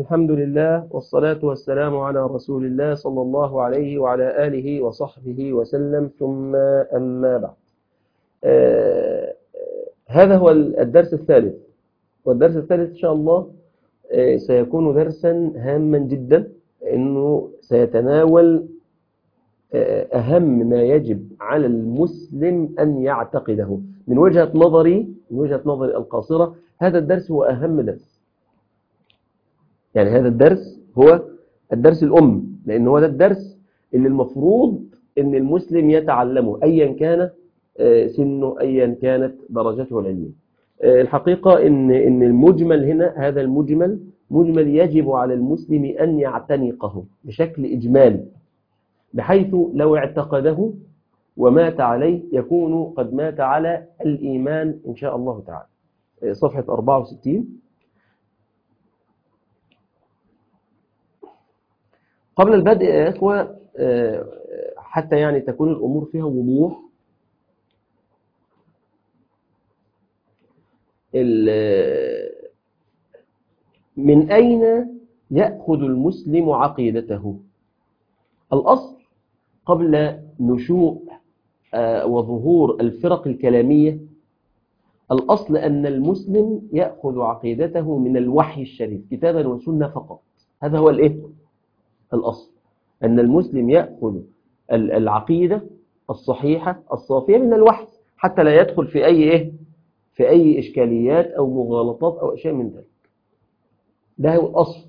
الحمد لله والصلاة والسلام على رسول الله صلى الله عليه وعلى آله وصحبه وسلم ثم أما بعد آه هذا هو الدرس الثالث والدرس الثالث إن شاء الله آه سيكون درسا هاما جدا إنه سيتناول آه أهم ما يجب على المسلم أن يعتقده من وجهة نظري من وجهة نظري القاصرة هذا الدرس هو أهم درس يعني هذا الدرس هو الدرس الأم لأن هو ده الدرس اللي المفروض أن المسلم يتعلمه أيا كان سنه أيا كانت درجته العلمية الحقيقة إن, إن المجمل هنا هذا المجمل مجمل يجب على المسلم أن يعتنقه بشكل إجمالي بحيث لو اعتقده ومات عليه يكون قد مات على الإيمان إن شاء الله تعالى صفحة 64 قبل البدء يا إخوة حتى يعني تكون الأمور فيها وضوح من أين يأخذ المسلم عقيدته الأصل قبل نشوء وظهور الفرق الكلامية الأصل أن المسلم يأخذ عقيدته من الوحي الشريف كتابا وسنة فقط هذا هو الإيه؟ الأصل أن المسلم يأخذ العقيدة الصحيحة الصافية من الوحي حتى لا يدخل في أي إيه؟ في أي إشكاليات أو مغالطات أو أشياء من ذلك ده هو الأصل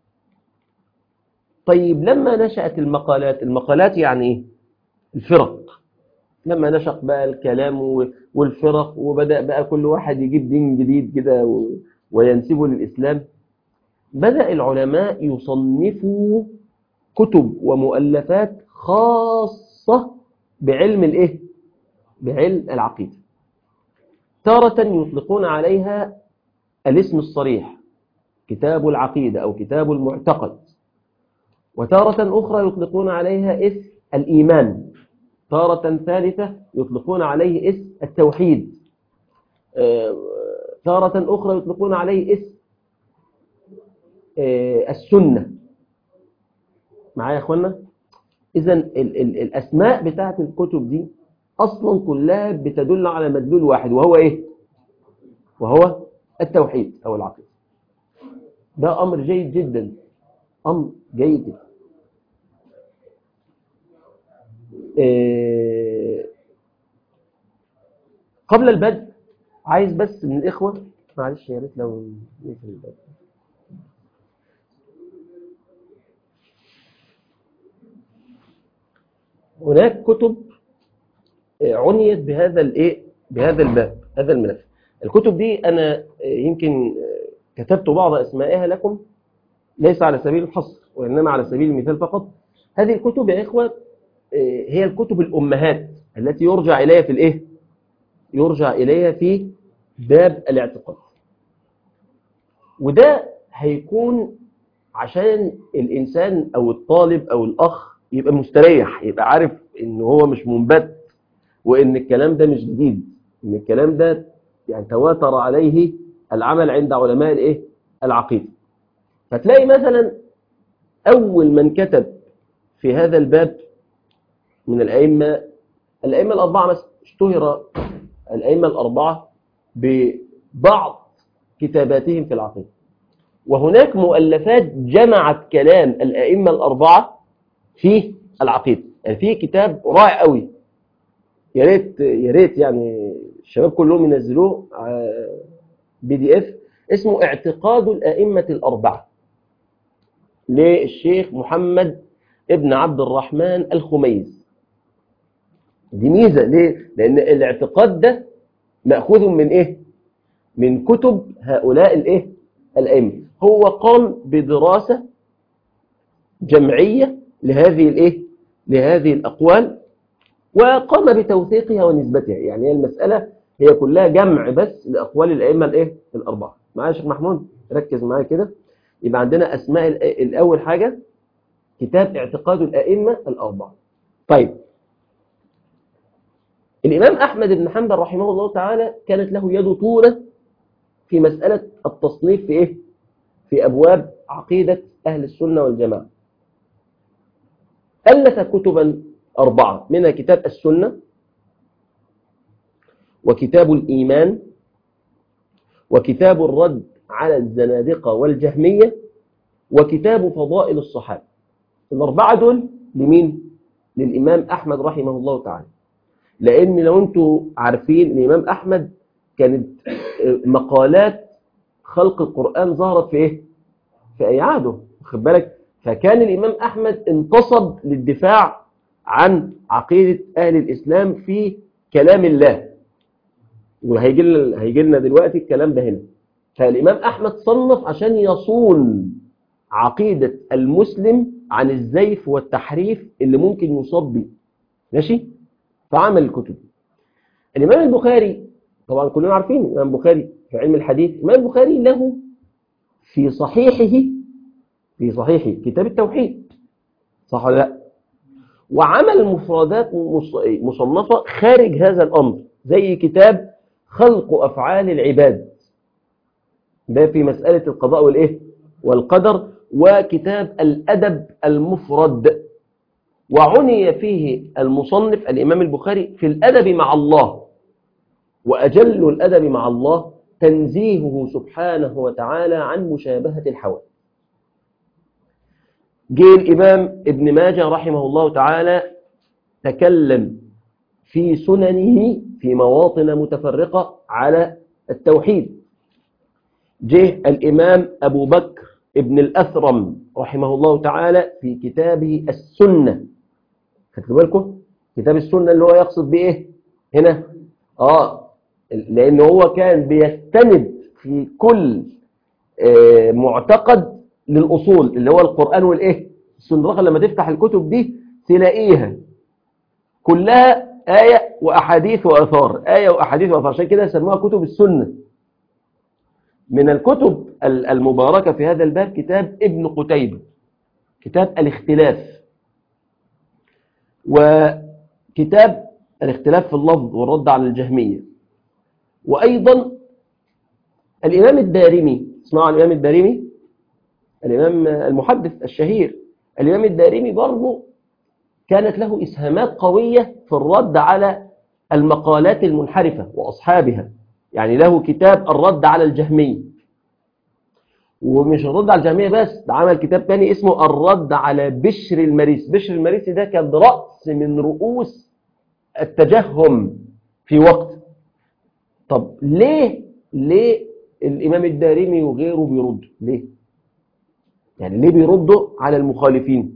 طيب لما نشأت المقالات المقالات يعني إيه؟ الفرق لما نشأ بقى الكلام والفرق وبدأ بقى كل واحد يجيب دين جديد كده وينسبه للإسلام بدأ العلماء يصنفوا كتب ومؤلفات خاصة بعلم الايه بعلم العقيدة تارة يطلقون عليها الاسم الصريح كتاب العقيدة أو كتاب المعتقد وتارة أخرى يطلقون عليها اسم الإيمان تارة ثالثة يطلقون عليه اسم التوحيد تارة أخرى يطلقون عليه اسم السنة معايا يا أخوانا إذا الأسماء بتاعت الكتب دي أصلا كلها بتدل على مدلول واحد وهو إيه وهو التوحيد أو العقيدة ده أمر جيد جدا أمر جيد جدا إيه قبل البدء عايز بس من الإخوة معلش يا ريت لو نقفل البدء هناك كتب عنيت بهذا الايه بهذا الباب هذا الملف الكتب دي انا يمكن كتبت بعض اسمائها لكم ليس على سبيل الحصر وانما على سبيل المثال فقط هذه الكتب يا اخوه هي الكتب الامهات التي يرجع اليها في الايه يرجع اليها في باب الاعتقاد وده هيكون عشان الانسان او الطالب او الاخ يبقى مستريح يبقى عارف ان هو مش منبت وان الكلام ده مش جديد ان الكلام ده يعني تواتر عليه العمل عند علماء الايه العقيده فتلاقي مثلا اول من كتب في هذا الباب من الائمه الائمه الاربعه مثلا اشتهر الائمه الاربعه ببعض كتاباتهم في العقيده وهناك مؤلفات جمعت كلام الائمه الاربعه في العقيده يعني في كتاب رائع قوي يا ريت يا ريت يعني الشباب كلهم ينزلوه بي دي اف اسمه اعتقاد الائمه الاربعه للشيخ محمد ابن عبد الرحمن الخميس دي ميزه ليه لان الاعتقاد ده ماخوذ من ايه من كتب هؤلاء الايه الائمه هو قام بدراسه جمعيه لهذه الايه لهذه الاقوال وقام بتوثيقها ونسبتها يعني هي المساله هي كلها جمع بس لاقوال الائمه الايه الاربعه معايا يا شيخ محمود ركز معايا كده يبقى عندنا اسماء الاول حاجه كتاب اعتقاد الائمه الاربعه طيب الامام احمد بن حنبل رحمه الله تعالى كانت له يد طوله في مساله التصنيف في ايه في ابواب عقيدة أهل السنة والجماعة ألف كتبا أربعة منها كتاب السنة وكتاب الإيمان وكتاب الرد على الزنادقة والجهمية وكتاب فضائل الصحابة الأربعة دول لمين؟ للإمام أحمد رحمه الله تعالى لأن لو أنتوا عارفين الإمام أحمد كانت مقالات خلق القرآن ظهرت في إيه؟ في أيعاده خد بالك فكان الإمام أحمد انتصب للدفاع عن عقيدة أهل الإسلام في كلام الله وهيجي لنا هيجي لنا دلوقتي الكلام ده هنا فالإمام أحمد صنف عشان يصون عقيدة المسلم عن الزيف والتحريف اللي ممكن يصاب به ماشي فعمل الكتب الإمام البخاري طبعا كلنا عارفين الإمام البخاري في علم الحديث الإمام البخاري له في صحيحه في صحيحه كتاب التوحيد صح ولا لا وعمل مفردات مصنفة خارج هذا الأمر زي كتاب خلق أفعال العباد ده في مسألة القضاء والإيه والقدر وكتاب الأدب المفرد وعني فيه المصنف الإمام البخاري في الأدب مع الله وأجل الأدب مع الله تنزيهه سبحانه وتعالى عن مشابهة الحوادث جه الإمام ابن ماجه رحمه الله تعالى تكلم في سننه في مواطن متفرقة على التوحيد جه الإمام أبو بكر ابن الأثرم رحمه الله تعالى في كتابه السنة خدتوا بالكم كتاب السنة اللي هو يقصد بإيه هنا آه لأن هو كان بيستند في كل آه معتقد للأصول اللي هو القرآن والإيه السنة لما تفتح الكتب دي تلاقيها كلها آية وأحاديث وأثار آية وأحاديث وأثار عشان كده سموها كتب السنة من الكتب المباركة في هذا الباب كتاب ابن قتيبة كتاب الاختلاف وكتاب الاختلاف في اللفظ والرد على الجهمية وأيضا الإمام الدارمي اسمعوا عن الإمام الدارمي الإمام المحدث الشهير الإمام الدارمي برضه كانت له إسهامات قوية في الرد على المقالات المنحرفة وأصحابها يعني له كتاب الرد على الجهمية ومش الرد على الجهمية بس ده عمل كتاب تاني اسمه الرد على بشر المريس بشر المريس ده كان رأس من رؤوس التجهم في وقت طب ليه ليه الإمام الدارمي وغيره بيرد ليه يعني ليه بيردوا على المخالفين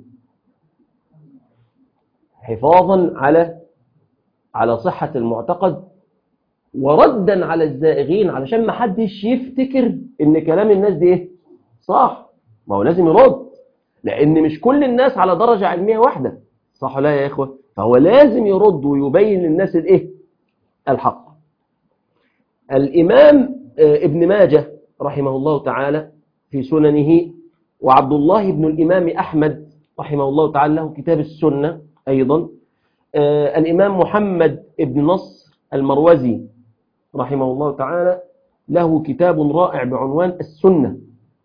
حفاظا على على صحة المعتقد وردا على الزائغين علشان ما حدش يفتكر ان كلام الناس دي ايه صح ما هو لازم يرد لان مش كل الناس على درجة علمية واحدة صح ولا يا اخوة فهو لازم يرد ويبين للناس الايه الحق الامام ابن ماجه رحمه الله تعالى في سننه وعبد الله بن الامام احمد رحمه الله تعالى له كتاب السنة ايضا الامام محمد ابن نصر المروزي رحمه الله تعالى له كتاب رائع بعنوان السنة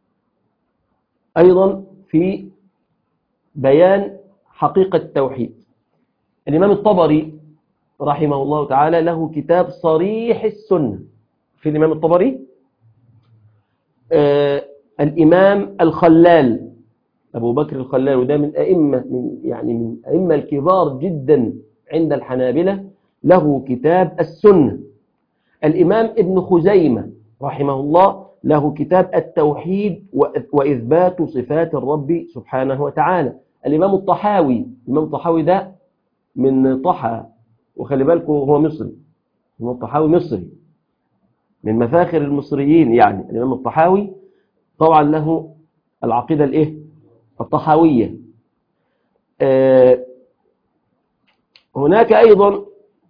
أيضا في بيان حقيقة التوحيد الإمام الطبري رحمه الله تعالى له كتاب صريح السنة في الإمام الطبري آه الإمام الخلال أبو بكر الخلال وده من أئمة من يعني من أئمة الكبار جدا عند الحنابلة له كتاب السنة الإمام ابن خزيمة رحمه الله له كتاب التوحيد وإثبات صفات الرب سبحانه وتعالى الإمام الطحاوي الإمام الطحاوي ده من طحا وخلي بالكم هو مصري الإمام الطحاوي مصري من مفاخر المصريين يعني الإمام الطحاوي طبعا له العقيدة الإيه الطحاوية آه هناك أيضا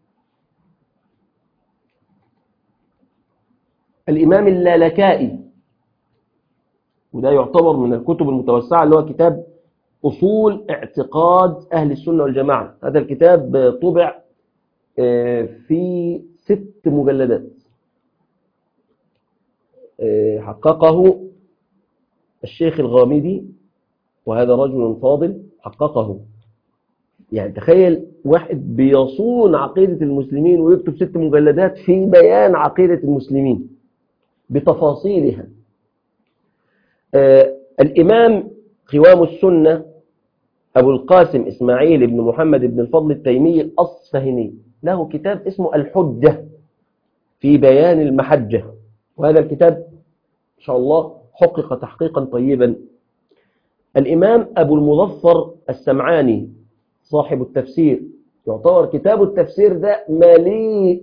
الإمام اللالكائي وده يعتبر من الكتب المتوسعة اللي هو كتاب أصول اعتقاد أهل السنة والجماعة هذا الكتاب طبع في ست مجلدات حققه الشيخ الغامدي وهذا رجل فاضل حققه يعني تخيل واحد بيصون عقيدة المسلمين ويكتب ست مجلدات في بيان عقيدة المسلمين بتفاصيلها آه الإمام قوام السنة أبو القاسم إسماعيل بن محمد بن الفضل التيمي الأصفهني له كتاب اسمه الحجة في بيان المحجة وهذا الكتاب إن شاء الله حقق تحقيقا طيبا الإمام أبو المظفر السمعاني صاحب التفسير يعتبر كتاب التفسير ده مليء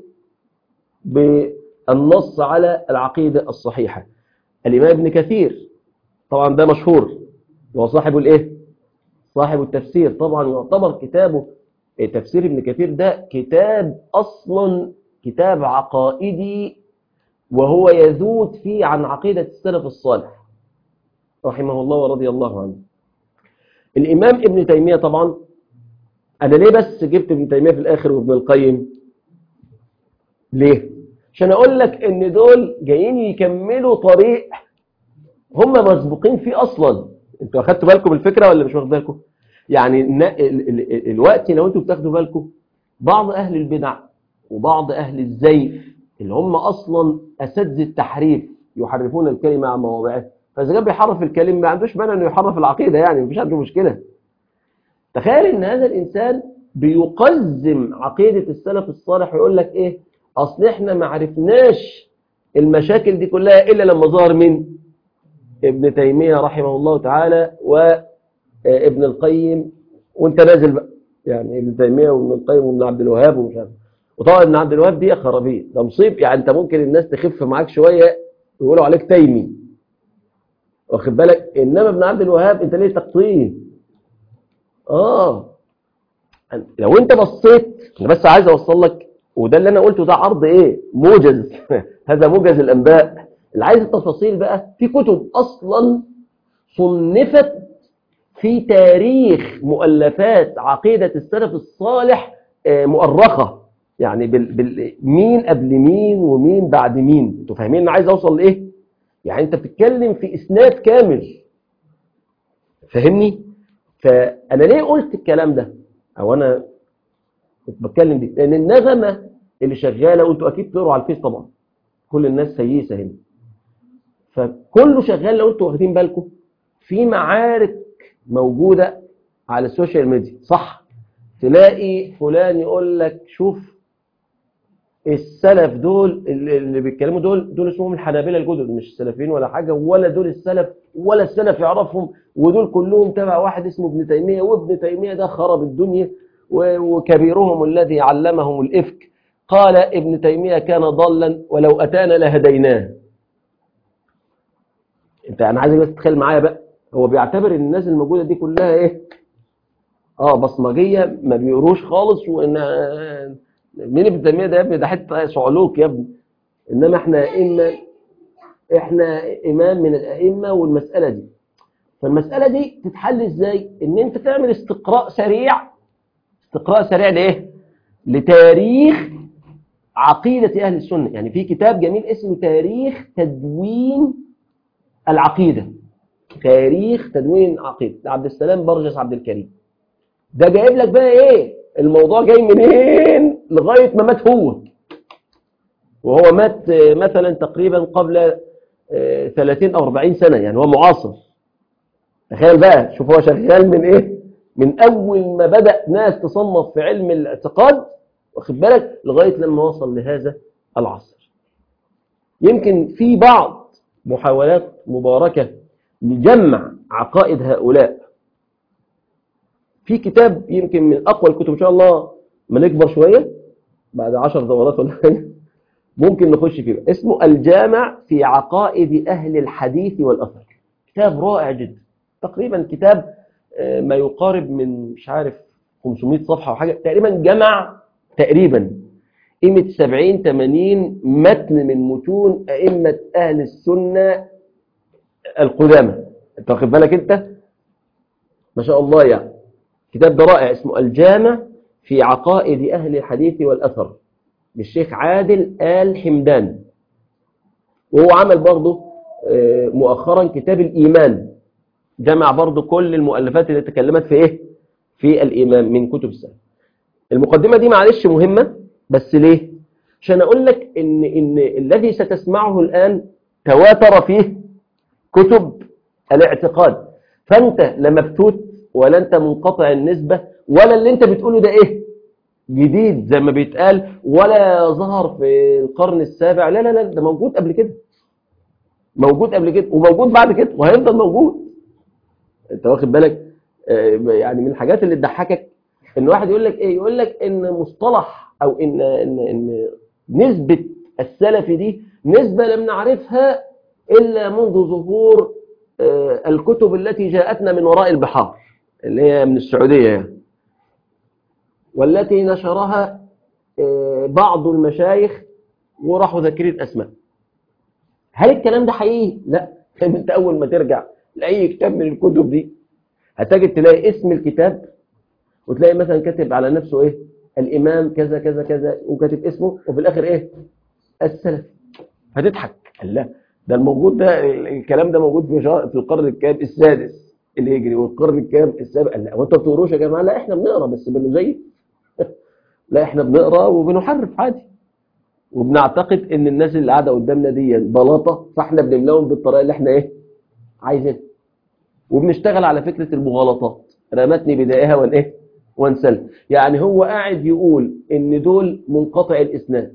بالنص على العقيدة الصحيحة الإمام ابن كثير طبعا ده مشهور وهو صاحب الإيه؟ صاحب التفسير طبعا يعتبر كتابه تفسير ابن كثير ده كتاب أصلا كتاب عقائدي وهو يذود فيه عن عقيدة السلف الصالح رحمه الله ورضي الله عنه الإمام ابن تيمية طبعا أنا ليه بس جبت ابن تيمية في الآخر وابن القيم ليه عشان أقول لك إن دول جايين يكملوا طريق هم مسبوقين فيه أصلا انتوا أخدتوا بالكم الفكرة ولا مش واخد بالكم يعني الوقت لو انتوا بتاخدوا بالكم بعض أهل البدع وبعض أهل الزيف اللي هم أصلا أساتذة التحريف يحرفون الكلمة عن مواضعه فإذا كان بيحرف الكلمة ما عندوش مانع إنه يحرف العقيدة يعني مفيش عنده مشكلة تخيل إن هذا الإنسان بيقزم عقيدة السلف الصالح ويقول لك إيه أصل إحنا ما عرفناش المشاكل دي كلها إلا لما ظهر من ابن تيمية رحمه الله تعالى وابن القيم وانت نازل بقى يعني ابن تيمية وابن القيم وابن عبد الوهاب ومش عارف وطبعا ابن عبد الوهاب دي خرابيط ده مصيب يعني انت ممكن الناس تخف معاك شوية ويقولوا عليك تيمي واخد بالك انما ابن عبد الوهاب انت ليه تقطين اه لو انت بصيت انا بس عايز اوصل لك وده اللي انا قلته ده عرض ايه موجز هذا موجز الانباء اللي عايز التفاصيل بقى في كتب اصلا صنفت في تاريخ مؤلفات عقيدة السلف الصالح مؤرخة يعني بال... بال... مين قبل مين ومين بعد مين انتوا فاهمين انا عايز اوصل لايه يعني انت بتتكلم في اسناد كامل فاهمني فانا ليه قلت الكلام ده او انا كنت بتكلم دي لان النغمه اللي شغاله وانتوا اكيد بتقروا على الفيس طبعا كل الناس سيسه هنا فكله شغال لو انتوا واخدين بالكم في معارك موجوده على السوشيال ميديا صح تلاقي فلان يقول لك شوف السلف دول اللي بيتكلموا دول دول اسمهم الحنابلة الجدد مش السلفيين ولا حاجة ولا دول السلف ولا السلف يعرفهم ودول كلهم تبع واحد اسمه ابن تيمية وابن تيمية ده خرب الدنيا وكبيرهم الذي علمهم الإفك قال ابن تيمية كان ضلا ولو أتانا لهديناه انت انا عايزك بس تتخيل معايا بقى هو بيعتبر ان الناس الموجودة دي كلها ايه اه بصمجية ما بيقروش خالص وان مين ابن تيمية ده يا ابني ده حته صعلوك يا ابني انما احنا ائمه احنا امام من الائمه والمساله دي فالمساله دي تتحل ازاي ان انت تعمل استقراء سريع استقراء سريع لايه لتاريخ عقيده اهل السنه يعني في كتاب جميل اسمه تاريخ تدوين العقيده تاريخ تدوين عقيده عبد السلام برجس عبد الكريم ده جايب لك بقى ايه الموضوع جاي منين لغاية ما مات هو وهو مات مثلا تقريبا قبل 30 أو 40 سنة يعني هو معاصر تخيل بقى شوف هو شغال من ايه من أول ما بدأ ناس تصنف في علم الاعتقاد واخد بالك لغاية لما وصل لهذا العصر يمكن في بعض محاولات مباركة لجمع عقائد هؤلاء في كتاب يمكن من أقوى الكتب إن شاء الله ما نكبر شوية بعد عشر دورات ولا حاجة ممكن نخش فيه اسمه الجامع في عقائد أهل الحديث والأثر كتاب رائع جدا تقريبا كتاب ما يقارب من مش عارف 500 صفحة أو حاجة تقريبا جمع تقريبا قيمة 70 80 متن من متون أئمة أهل السنة القدامى أنت واخد بالك أنت ما شاء الله يعني كتاب ده رائع اسمه الجامع في عقائد أهل الحديث والأثر للشيخ عادل آل حمدان وهو عمل برضه آه، مؤخرا كتاب الإيمان جمع برضو كل المؤلفات اللي تكلمت في إيه في الإيمان من كتب السلف المقدمة دي معلش مهمة بس ليه عشان أقول لك إن, إن الذي ستسمعه الآن تواتر فيه كتب الاعتقاد فأنت لا مفتوت ولا أنت منقطع النسبة ولا اللي أنت بتقوله ده إيه جديد زي ما بيتقال ولا ظهر في القرن السابع لا لا لا ده موجود قبل كده موجود قبل كده وموجود بعد كده وهيفضل موجود انت واخد بالك آه، يعني من الحاجات اللي تضحكك ان واحد يقول لك ايه يقول لك ان مصطلح او ان ان ان نسبه السلفي دي نسبه لم نعرفها الا منذ ظهور آه، الكتب التي جاءتنا من وراء البحار اللي هي من السعوديه يعني والتي نشرها آه، بعض المشايخ وراحوا ذاكرين اسماء هل الكلام ده حقيقي؟ لا انت اول ما ترجع لاي كتاب من الكتب دي هتجد تلاقي اسم الكتاب وتلاقي مثلا كاتب على نفسه ايه الامام كذا كذا كذا وكاتب اسمه وفي الاخر ايه السلف هتضحك الله ده الموجود ده الكلام ده موجود في شهر في القرن الكام السادس الهجري والقرن الكام السابع لا هو انتوا بتقروش يا جماعه لا احنا بنقرا بس بنزيف لا احنا بنقرا وبنحرف عادي وبنعتقد ان الناس اللي قاعده قدامنا دي بلاطه فاحنا بنملاهم بالطريقه اللي احنا ايه عايزينها وبنشتغل على فكره المغالطات رمتني بدائها وان ايه وانسل يعني هو قاعد يقول ان دول منقطع الاسناد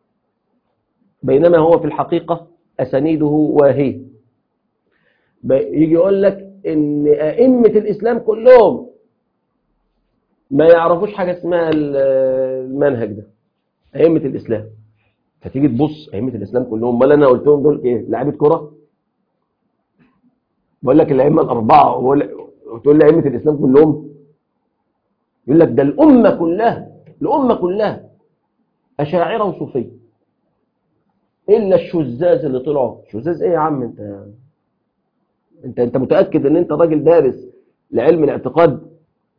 بينما هو في الحقيقه اسانيده واهيه ب- يجي يقول لك ان ائمه الاسلام كلهم ما يعرفوش حاجه اسمها ال- المنهج ده ائمه الاسلام فتيجي تبص ائمه الاسلام كلهم امال انا قلتهم دول ايه لعيبه كره بقول لك الائمه الاربعه وبقول- وتقول لي ائمه الاسلام كلهم يقول لك ده الامه كلها الامه كلها اشاعره وصوفيه الا الشذاذ اللي طلعوا شذاذ ايه يا عم انت انت انت متاكد ان انت راجل دارس لعلم الاعتقاد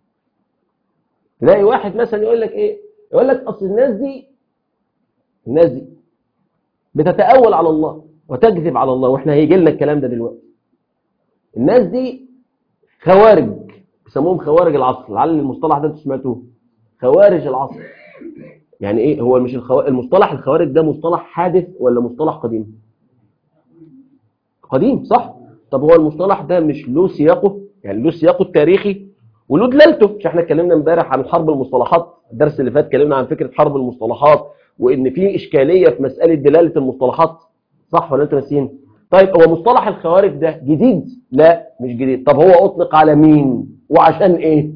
تلاقي واحد مثلا يقول لك ايه يقول لك اصل الناس دي الناس دي بتتأول على الله وتكذب على الله واحنا هيجي لنا الكلام ده دلوقتي الناس دي خوارج بيسموهم خوارج العصر لعل المصطلح ده انتوا سمعتوه خوارج العصر يعني ايه هو مش الخو... المصطلح الخوارج ده مصطلح حادث ولا مصطلح قديم قديم صح طب هو المصطلح ده مش له سياقه يعني له سياقه التاريخي وله دلالته مش احنا اتكلمنا امبارح عن حرب المصطلحات الدرس اللي فات اتكلمنا عن فكره حرب المصطلحات وان في اشكاليه في مساله دلاله المصطلحات صح ولا انتوا ناسيين طيب هو مصطلح الخوارج ده جديد لا مش جديد طب هو اطلق على مين وعشان ايه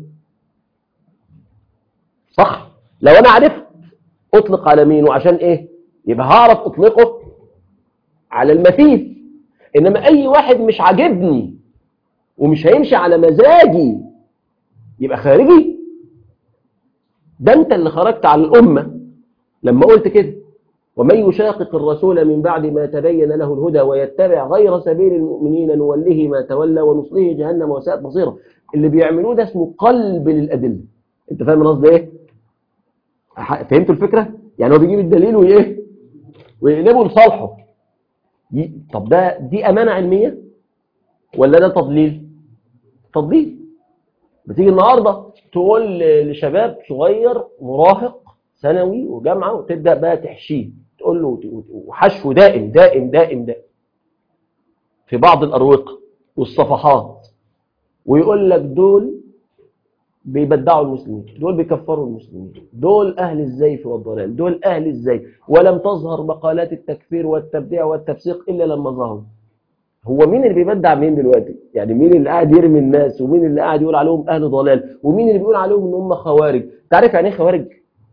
صح لو انا عرفت اطلق على مين وعشان ايه يبقى هعرف اطلقه على المثيث انما اي واحد مش عاجبني ومش هيمشي على مزاجي يبقى خارجي ده انت اللي خرجت على الامه لما قلت كده ومن يشاقق الرسول من بعد ما تبين له الهدى ويتبع غير سبيل المؤمنين نوله ما تولى ونصله جهنم وساءت مصيره اللي بيعملوه ده اسمه قلب للادله انت فاهم قصدي ايه ح- فهمتوا الفكره يعني هو بيجيب الدليل وايه ويقلبه لصالحه ي- طب ده دي امانه علميه ولا ده تضليل تضليل بتيجي النهارده تقول ل- لشباب صغير مراهق ثانوي وجامعه وتبدا بقى تحشيه تقول له وت- وت- وحشو دائم دائم دائم دائم في بعض الاروقه والصفحات ويقول لك دول بيبدعوا المسلمين دول بيكفروا المسلمين دول أهل الزيف والضلال دول أهل الزيف ولم تظهر مقالات التكفير والتبديع والتفسيق إلا لما ظهروا هو مين اللي بيبدع مين دلوقتي يعني مين اللي قاعد يرمي الناس ومين اللي قاعد يقول عليهم أهل ضلال ومين اللي بيقول عليهم إن هم خوارج تعرف يعني إيه خوارج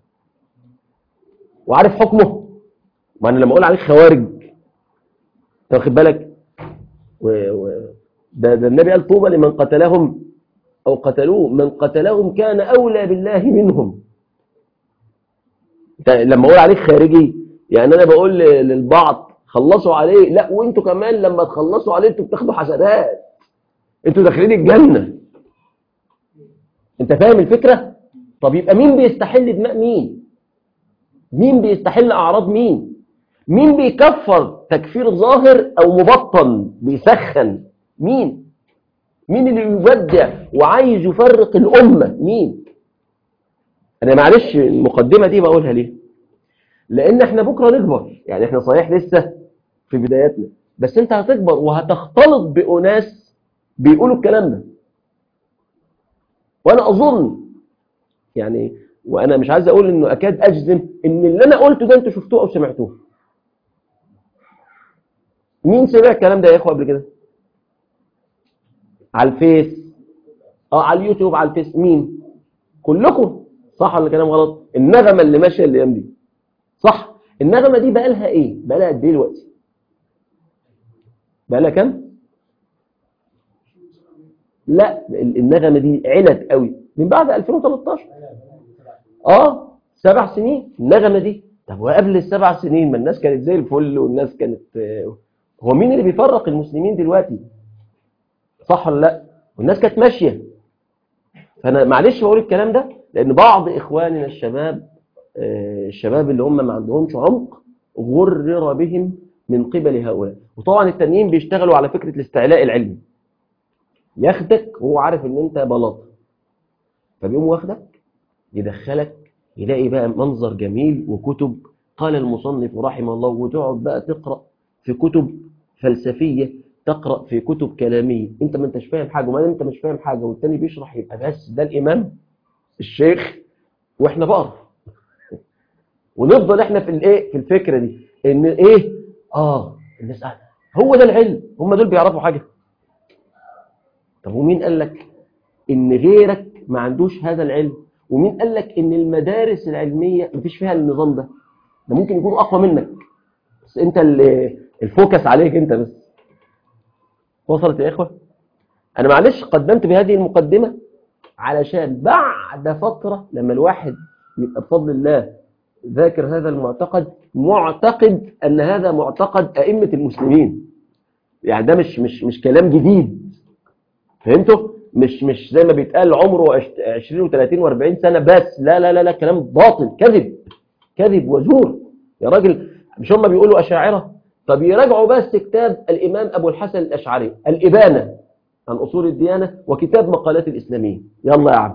وعارف حكمه ما أنا لما أقول عليك خوارج أنت واخد بالك و... و... ده, ده النبي قال طوبى لمن قتلهم أو قتلوه من قتلهم كان أولى بالله منهم أنت لما أقول عليك خارجي يعني أنا بقول ل- للبعض خلصوا عليه لا وانتوا كمان لما تخلصوا عليه انتوا بتاخدوا حسنات انتوا داخلين الجنة انت فاهم الفكرة طب يبقى مين بيستحل دماء مين مين بيستحل أعراض مين مين بيكفر تكفير ظاهر او مبطن بيسخن مين مين اللي يبدع وعايز يفرق الامه مين انا معلش المقدمه دي بقولها ليه لان احنا بكره نكبر يعني احنا صحيح لسه في بداياتنا بس انت هتكبر وهتختلط باناس بيقولوا الكلام ده وانا اظن يعني وانا مش عايز اقول انه اكاد اجزم ان اللي انا قلته ده انتوا شفتوه او سمعتوه مين سمع الكلام ده يا اخوه قبل كده على الفيس اه على اليوتيوب على الفيس مين كلكم صح ولا كلام غلط النغمه اللي ماشيه الايام دي صح النغمه دي بقى لها ايه بقى لها قد ايه دلوقتي بقى لها كام لا النغمه دي علت قوي من بعد 2013 اه سبع سنين النغمه دي طب وقبل السبع سنين ما الناس كانت زي الفل والناس كانت آه، هو مين اللي بيفرق المسلمين دلوقتي صح ولا لا والناس كانت ماشيه فانا معلش بقول الكلام ده لان بعض اخواننا الشباب آه، الشباب اللي هم ما عندهمش عمق غرر بهم من قبل هؤلاء وطبعا التانيين بيشتغلوا على فكره الاستعلاء العلمي ياخدك وهو عارف ان انت بلاط فبيقوم واخدك يدخلك يلاقي بقى منظر جميل وكتب قال المصنف رحمه الله وتقعد بقى تقرا في كتب فلسفيه تقرا في كتب كلاميه انت ما انتش فاهم حاجه وما انت مش فاهم حاجه والتاني بيشرح يبقى بس ده الامام الشيخ واحنا بقر ونفضل احنا في الايه في الفكره دي ان ايه اه الناس قاعده هو ده العلم هم دول بيعرفوا حاجه طب ومين قال لك ان غيرك ما عندوش هذا العلم ومين قال لك ان المدارس العلميه مفيش فيها النظام ده ده ممكن يكونوا اقوى منك بس انت اللي الفوكس عليك انت بس وصلت يا اخوه انا معلش قدمت بهذه المقدمه علشان بعد فتره لما الواحد يبقى بفضل الله ذاكر هذا المعتقد معتقد ان هذا معتقد ائمه المسلمين يعني ده مش مش مش كلام جديد فهمتوا مش مش زي ما بيتقال عمره عش- 20 و30 و40 سنه بس لا لا لا لا كلام باطل كذب كذب وزور يا راجل مش هم بيقولوا اشاعره طب يراجعوا بس كتاب الامام ابو الحسن الاشعري الابانه عن اصول الديانه وكتاب مقالات الاسلاميين يلا يا عم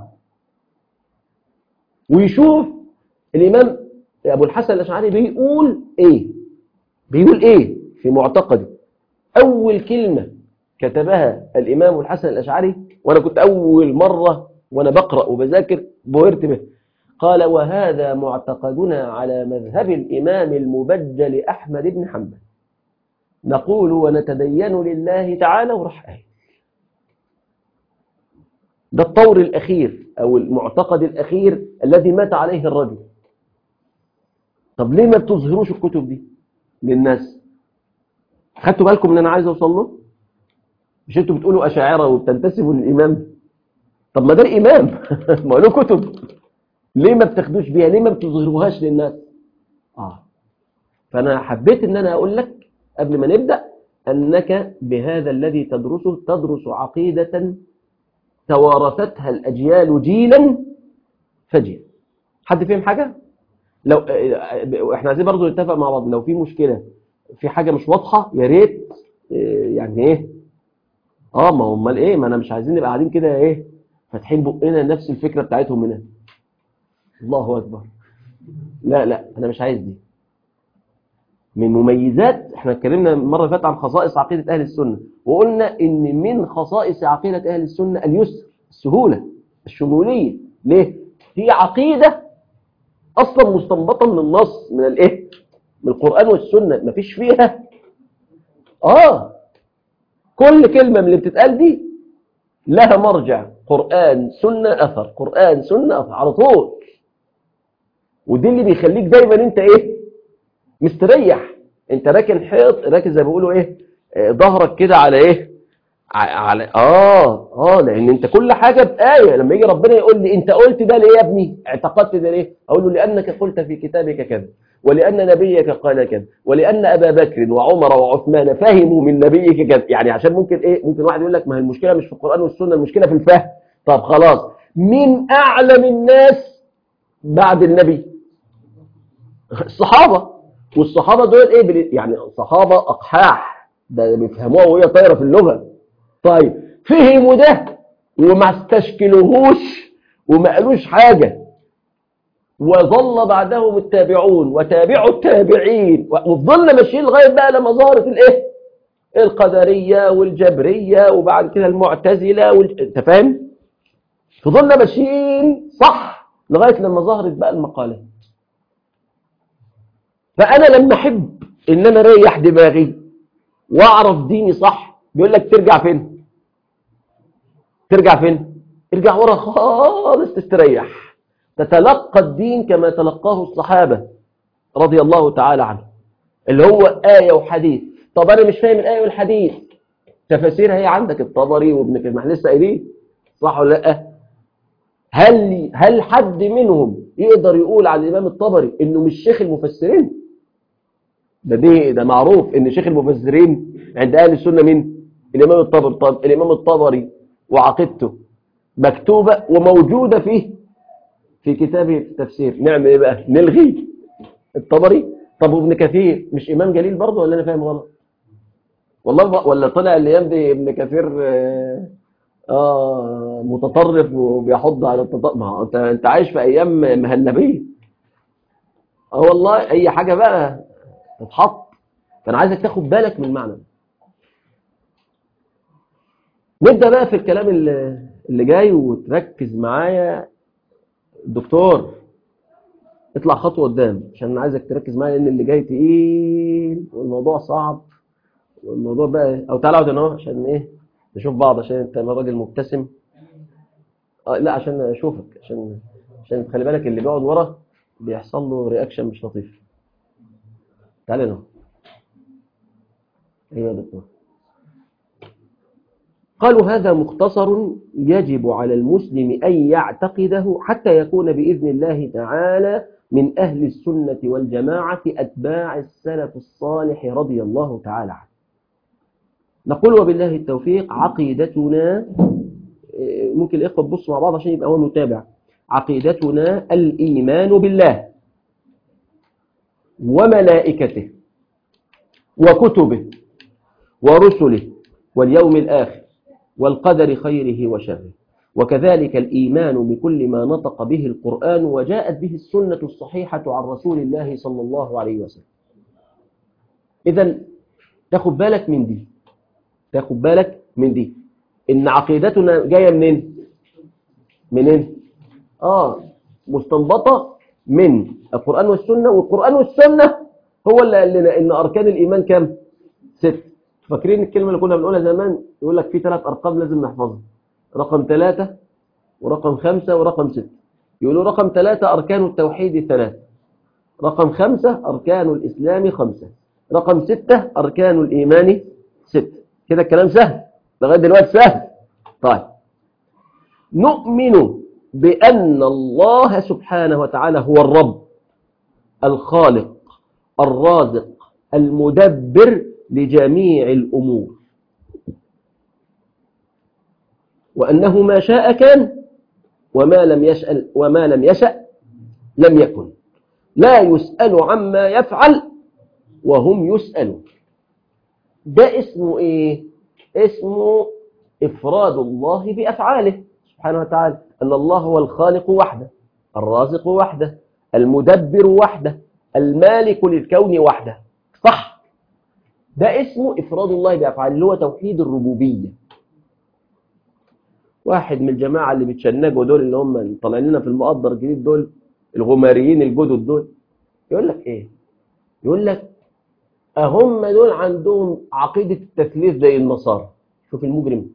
ويشوف الامام ابو الحسن الاشعري بيقول ايه بيقول ايه في معتقده اول كلمه كتبها الإمام الحسن الأشعري وأنا كنت أول مرة وأنا بقرأ وبذاكر بهرت به قال وهذا معتقدنا على مذهب الإمام المبجل أحمد بن حنبل نقول ونتدين لله تعالى وراح آية ده الطور الأخير أو المعتقد الأخير الذي مات عليه الرجل طب ليه ما بتظهروش الكتب دي للناس خدتوا بالكم ان انا عايز اوصل له مش انتوا بتقولوا اشاعره وبتنتسبوا للامام طب ما ده الامام ما له كتب ليه ما بتاخدوش بيها ليه ما بتظهروهاش للناس اه فانا حبيت ان انا اقول لك قبل ما نبدا انك بهذا الذي تدرسه تدرس عقيده توارثتها الاجيال جيلا فجيلا حد فهم حاجه لو احنا عايزين برضو نتفق مع بعض لو في مشكله في حاجه مش واضحه يا ريت إيه، يعني ايه اه ما هم امال ايه ما انا مش عايزين نبقى قاعدين كده ايه فاتحين بقنا نفس الفكره بتاعتهم هنا الله اكبر لا لا انا مش عايز دي من مميزات احنا اتكلمنا المره اللي فاتت عن خصائص عقيده اهل السنه وقلنا ان من خصائص عقيده اهل السنه اليسر السهوله الشموليه ليه هي عقيده اصلا مستنبطه من النص من الايه من القران والسنه مفيش فيها اه كل كلمة من اللي بتتقال دي لها مرجع قرآن سنة أثر قرآن سنة أثر على طول ودي اللي بيخليك دايما انت ايه مستريح انت راكن حيط راكن زي ما بيقولوا ايه آه، ظهرك كده على ايه ع- على اه اه لان انت كل حاجه بايه لما يجي ربنا يقول لي انت قلت ده ليه يا ابني اعتقدت ده ليه اقول له لانك قلت في كتابك كذا ولان نبيك قال كذا ولان ابا بكر وعمر وعثمان فهموا من نبيك كذا يعني عشان ممكن ايه ممكن واحد يقول لك ما هي المشكله مش في القران والسنه المشكله في الفهم طب خلاص مين اعلم الناس بعد النبي الصحابه والصحابة دول ايه بال- يعني صحابة اقحاح ده بيفهموها وهي طايرة في اللغة طيب فهموا ده وما استشكلوهوش وما قالوش حاجة وظل بعدهم التابعون وتابعوا التابعين وفضلنا ماشيين لغاية بقى لما ظهرت الايه القدرية والجبرية وبعد كده المعتزلة وال... انت فاهم فضلنا ماشيين صح لغاية لما ظهرت بقى المقالات فأنا لما أحب إن أنا أريح دماغي وأعرف ديني صح بيقول لك ترجع فين ترجع فين ارجع ورا خالص تستريح تتلقى الدين كما تلقاه الصحابة رضي الله تعالى عنهم اللي هو آية وحديث طب أنا مش فاهم الآية والحديث تفاسيرها هي عندك الطبري وابن كثير ما احنا لسه قايلين صح ولا لا هل هل حد منهم يقدر يقول على الإمام الطبري إنه مش شيخ المفسرين ده دي ده معروف إن شيخ المفسرين عند أهل السنة مين الإمام الطبري طب الإمام الطبري وعقيدته مكتوبة وموجودة فيه في كتابه في التفسير نعمل إيه بقى نلغي الطبري طب وابن كثير مش إمام جليل برضه ولا أنا فاهم غلط والله ب- ولا طلع الأيام دي ابن كثير آه آه متطرف وبيحض على التطرف ما هو انت انت عايش في ايام مهلبيه اه والله اي حاجه بقى تتحط فانا عايزك تاخد بالك من المعنى ده. نبدا بقى في الكلام اللي, اللي جاي وتركز معايا دكتور اطلع خطوه قدام عشان انا عايزك تركز معايا لان اللي جاي تقيل والموضوع صعب والموضوع بقى او تعالى اقعد هنا اهو عشان ايه نشوف بعض عشان انت راجل مبتسم آه لا عشان اشوفك عشان عشان خلي بالك اللي بيقعد ورا بيحصل له رياكشن مش لطيف تعالى هنا ايوه يا دكتور قالوا هذا مختصر يجب على المسلم أن يعتقده حتى يكون بإذن الله تعالى من أهل السنة والجماعة أتباع السلف الصالح رضي الله تعالى عنه نقول وبالله التوفيق عقيدتنا إيه، ممكن الإخوة تبصوا مع بعض عشان يبقى هو متابع عقيدتنا الإيمان بالله وملائكته وكتبه ورسله واليوم الآخر والقدر خيره وشره وكذلك الإيمان بكل ما نطق به القرآن وجاءت به السنة الصحيحة عن رسول الله صلى الله عليه وسلم إذا تاخد بالك من دي تاخد بالك من دي إن عقيدتنا جاية منين منين آه مستنبطة من القرآن والسنة والقرآن والسنة هو اللي قال لنا إن أركان الإيمان كم ست فاكرين الكلمة اللي كنا بنقولها زمان يقول لك في ثلاث أرقام لازم نحفظها رقم ثلاثة ورقم خمسة ورقم ستة يقولوا رقم ثلاثة أركان التوحيد ثلاثة رقم خمسة أركان الإسلام خمسة رقم ستة أركان الإيمان ستة كده الكلام سهل لغاية دلوقتي سهل طيب نؤمن بأن الله سبحانه وتعالى هو الرب الخالق الرازق المدبر لجميع الأمور وأنه ما شاء كان وما لم يشأ وما لم يشأ لم يكن لا يسأل عما يفعل وهم يسألون ده اسمه ايه اسمه افراد الله بافعاله سبحانه وتعالى ان الله هو الخالق وحده الرازق وحده المدبر وحده المالك للكون وحده صح ده اسمه افراد الله بافعاله اللي هو توحيد الربوبيه واحد من الجماعه اللي بيتشنجوا دول اللي هم اللي طالعين لنا في المقدر الجديد دول الغماريين الجدد دول يقول لك ايه يقول لك أهم دول عندهم عقيدة التثليث زي النصارى شوف المجرم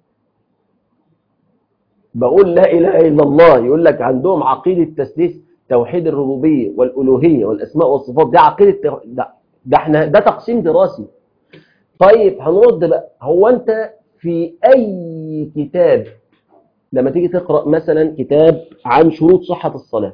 بقول لا إله إلا الله يقول لك عندهم عقيدة التثليث توحيد الربوبية والألوهية والأسماء والصفات دي عقيدة تو- ده, ده احنا ده تقسيم دراسي طيب هنرد بقى هو أنت في أي كتاب لما تيجي تقرأ مثلا كتاب عن شروط صحة الصلاة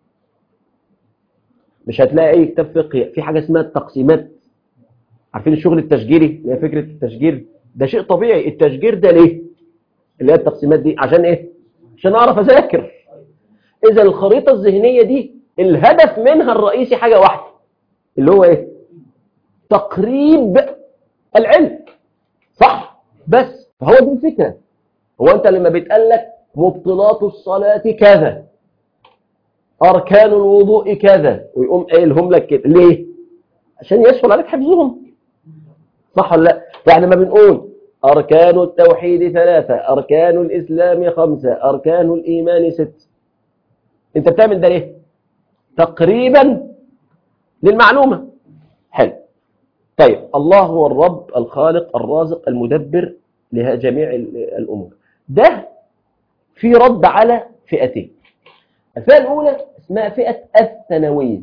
مش هتلاقي أي كتاب فقهي في حاجة اسمها التقسيمات عارفين الشغل التشجيري اللي هي فكرة التشجير ده شيء طبيعي التشجير ده ليه اللي هي التقسيمات دي عشان ايه عشان اعرف اذاكر اذا الخريطة الذهنية دي الهدف منها الرئيسي حاجة واحدة اللي هو ايه تقريب العلم صح بس فهو دي الفكرة هو انت لما بيتقال لك مبطلات الصلاة كذا أركان الوضوء كذا ويقوم قايلهم لك كده ليه عشان يسهل عليك حفظهم صح ولا لا يعني ما بنقول أركان التوحيد ثلاثة أركان الإسلام خمسة أركان الإيمان ست أنت بتعمل ده ليه تقريبا للمعلومة حلو طيب الله هو الرب الخالق الرازق المدبر لجميع الأمور ده في رد على فئتين الفئة الأولى اسمها فئة الثانوية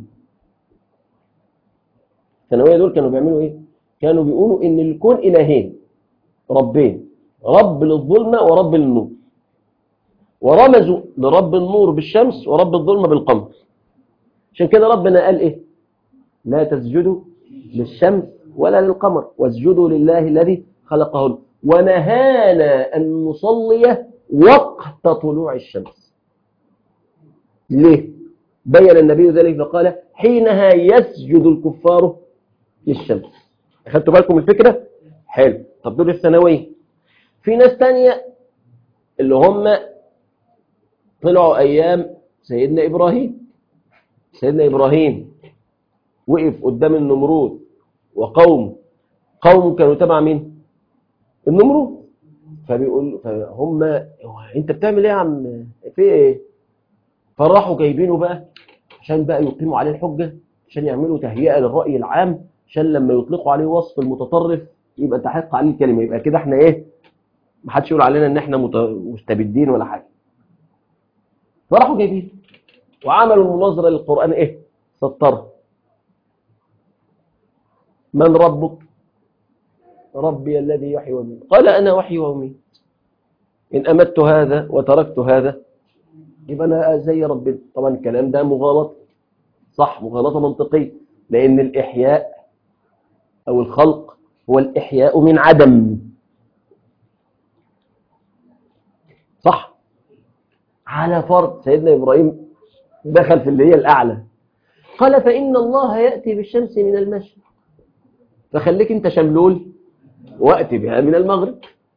الثانوية دول كانوا بيعملوا إيه؟ كانوا بيقولوا إن الكون إلهين ربين رب للظلمة ورب للنور ورمزوا لرب النور بالشمس ورب الظلمة بالقمر عشان كده ربنا قال إيه لا تسجدوا للشمس ولا للقمر واسجدوا لله الذي خلقهن ونهانا أن نصلي وقت طلوع الشمس ليه بين النبي ذلك فقال حينها يسجد الكفار للشمس أخذتوا بالكم الفكرة حلو طب دول الثانوية في ناس تانية اللي هم طلعوا أيام سيدنا إبراهيم سيدنا إبراهيم وقف قدام النمرود وقوم قوم كانوا تبع مين النمرود فبيقول فهم انت بتعمل ايه يا عم في ايه فراحوا جايبينه بقى عشان بقى يقيموا عليه الحجة عشان يعملوا تهيئة للرأي العام عشان لما يطلقوا عليه وصف المتطرف يبقى تحق عليه الكلمة يبقى كده احنا ايه ما حدش يقول علينا ان احنا مستبدين ولا حاجة فراحوا جايبين وعملوا المناظرة للقرآن ايه سطرها من ربك ربي الذي يحيي ويميت قال أنا أحيي وأميت إن أمت هذا وتركت هذا يبقى أنا زي ربنا طبعا الكلام ده مغالطة صح مغالطة منطقية لأن الإحياء أو الخلق هو الإحياء من عدم صح على فرض سيدنا إبراهيم دخل في اللي هي الأعلى قال فإن الله يأتي بالشمس من المشرق فخليك انت شملول وقت بها من المغرب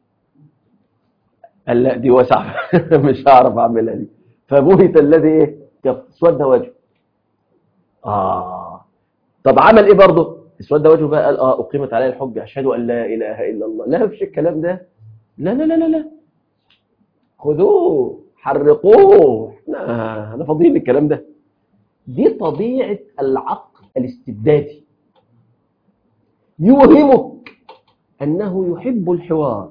قال لا دي وسع مش هعرف اعملها دي فبهت الذي ايه اسود وجهه اه طب عمل ايه برضه اسود وجهه بقى قال اه اقيمت علي الحجه اشهد ان لا اله الا الله لا مفيش الكلام ده لا لا لا لا لا خذوه حرقوه احنا احنا فاضيين الكلام ده دي طبيعه العقل الاستبدادي يوهمك أنه يحب الحوار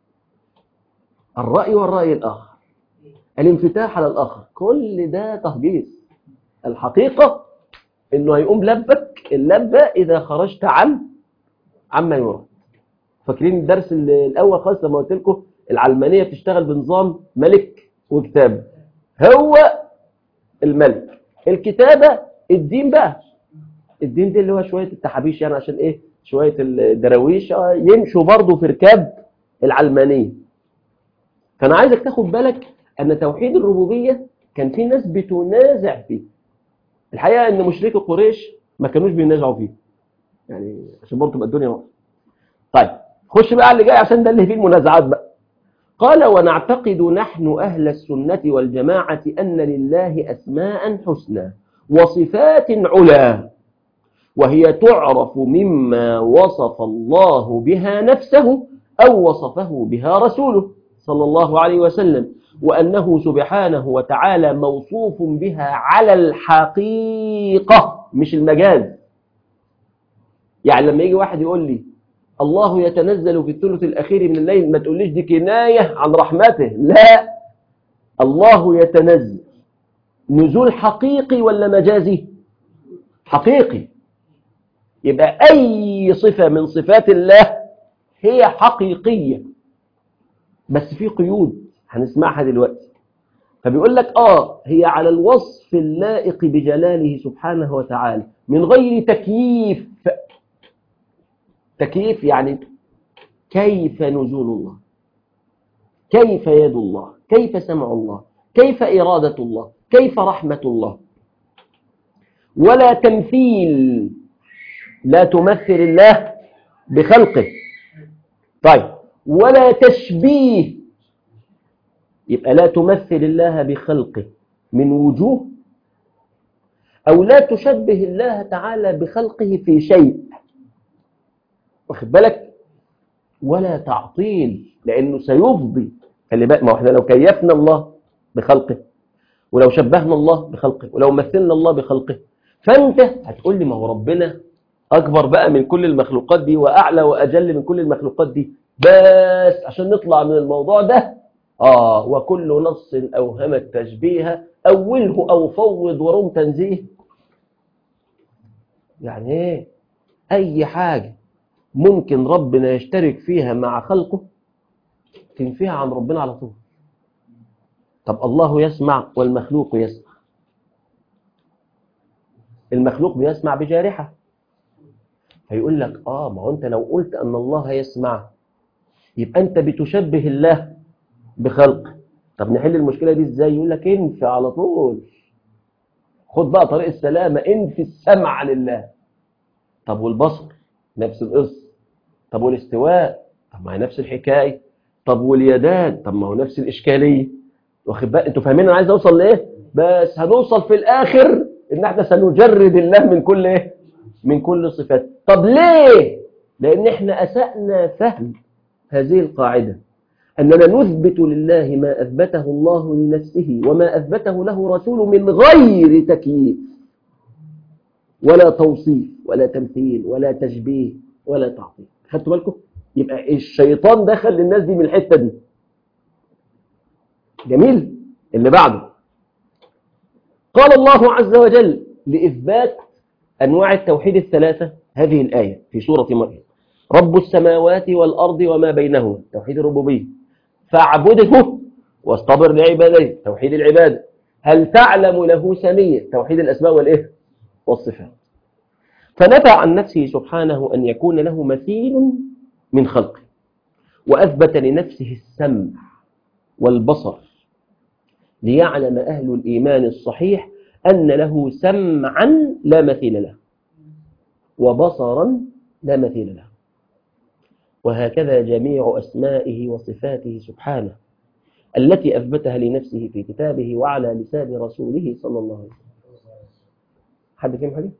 الرأي والرأي الآخر الانفتاح على الآخر كل ده تهجيص الحقيقة أنه هيقوم لبك اللبة إذا خرجت عن عما يراد فاكرين الدرس الأول خالص لما قلت لكم العلمانية بتشتغل بنظام ملك وكتاب هو الملك الكتابة الدين بقى الدين دي اللي هو شوية التحابيش يعني عشان ايه شوية الدراويش يمشوا برضو في ركاب العلمانية فأنا عايزك تاخد بالك أن توحيد الربوبية كان في ناس بتنازع فيه الحقيقة أن مشركي قريش ما كانوش بينازعوا فيه يعني عشان برضو تبقى الدنيا واضحة طيب خش بقى على اللي جاي عشان ده اللي فيه المنازعات بقى قال ونعتقد نحن أهل السنة والجماعة أن لله أسماء حسنى وصفات علا وهي تعرف مما وصف الله بها نفسه أو وصفه بها رسوله صلى الله عليه وسلم وأنه سبحانه وتعالى موصوف بها على الحقيقة مش المجاز يعني لما يجي واحد يقول لي الله يتنزل في الثلث الأخير من الليل ما تقوليش دي كناية عن رحمته لا الله يتنزل نزول حقيقي ولا مجازي حقيقي يبقى أي صفة من صفات الله هي حقيقية بس في قيود هنسمعها دلوقتي فبيقول لك آه هي على الوصف اللائق بجلاله سبحانه وتعالى من غير تكييف تكييف يعني كيف نزول الله كيف يد الله كيف سمع الله كيف إرادة الله كيف رحمة الله ولا تمثيل لا تمثل الله بخلقه طيب ولا تشبيه يبقى لا تمثل الله بخلقه من وجوه أو لا تشبه الله تعالى بخلقه في شيء واخد بالك ولا تعطيل لأنه سيفضي خلي بالك ما هو احنا لو كيفنا الله بخلقه ولو شبهنا الله بخلقه ولو مثلنا الله بخلقه فأنت هتقول لي ما هو ربنا أكبر بقى من كل المخلوقات دي وأعلى وأجل من كل المخلوقات دي بس عشان نطلع من الموضوع ده آه وكل نص أوهم التشبيه أوله أو فوض ورم تنزيه يعني إيه أي حاجة ممكن ربنا يشترك فيها مع خلقه تنفيها عن ربنا على طول طب الله يسمع والمخلوق يسمع المخلوق بيسمع بجارحة فيقول لك آه ما هو أنت لو قلت أن الله يسمع يبقى أنت بتشبه الله بخلق طب نحل المشكلة دي إزاي يقول لك انفي على طول خد بقى طريق السلامة انفي السمع لله طب والبصر نفس القصة طب والاستواء طب ما هي نفس الحكاية طب واليدان طب ما هو نفس الإشكالية واخد بقى انتوا فاهمين انا عايز اوصل لايه بس هنوصل في الاخر ان احنا سنجرد الله من كل ايه من كل صفات طب ليه لان احنا اسأنا فهم هذه القاعدة اننا نثبت لله ما اثبته الله لنفسه وما اثبته له رسول من غير تكييف ولا توصيف ولا تمثيل ولا تشبيه ولا تعطيل خدتوا بالكم يبقى الشيطان دخل للناس دي من الحتة دي جميل اللي بعده قال الله عز وجل لإثبات أنواع التوحيد الثلاثة هذه الآية في سورة مريم رب السماوات والأرض وما بينهما توحيد الربوبية فاعبده واصطبر لعبادته توحيد العبادة هل تعلم له سمية توحيد الأسماء والإيه والصفات فنفى عن نفسه سبحانه أن يكون له مثيل من خلقه وأثبت لنفسه السمع والبصر ليعلم أهل الإيمان الصحيح أن له سمعا لا مثيل له وبصرا لا مثيل له وهكذا جميع أسمائه وصفاته سبحانه التي أثبتها لنفسه في كتابه وعلى لسان رسوله صلى الله عليه وسلم حد فهم حاجة؟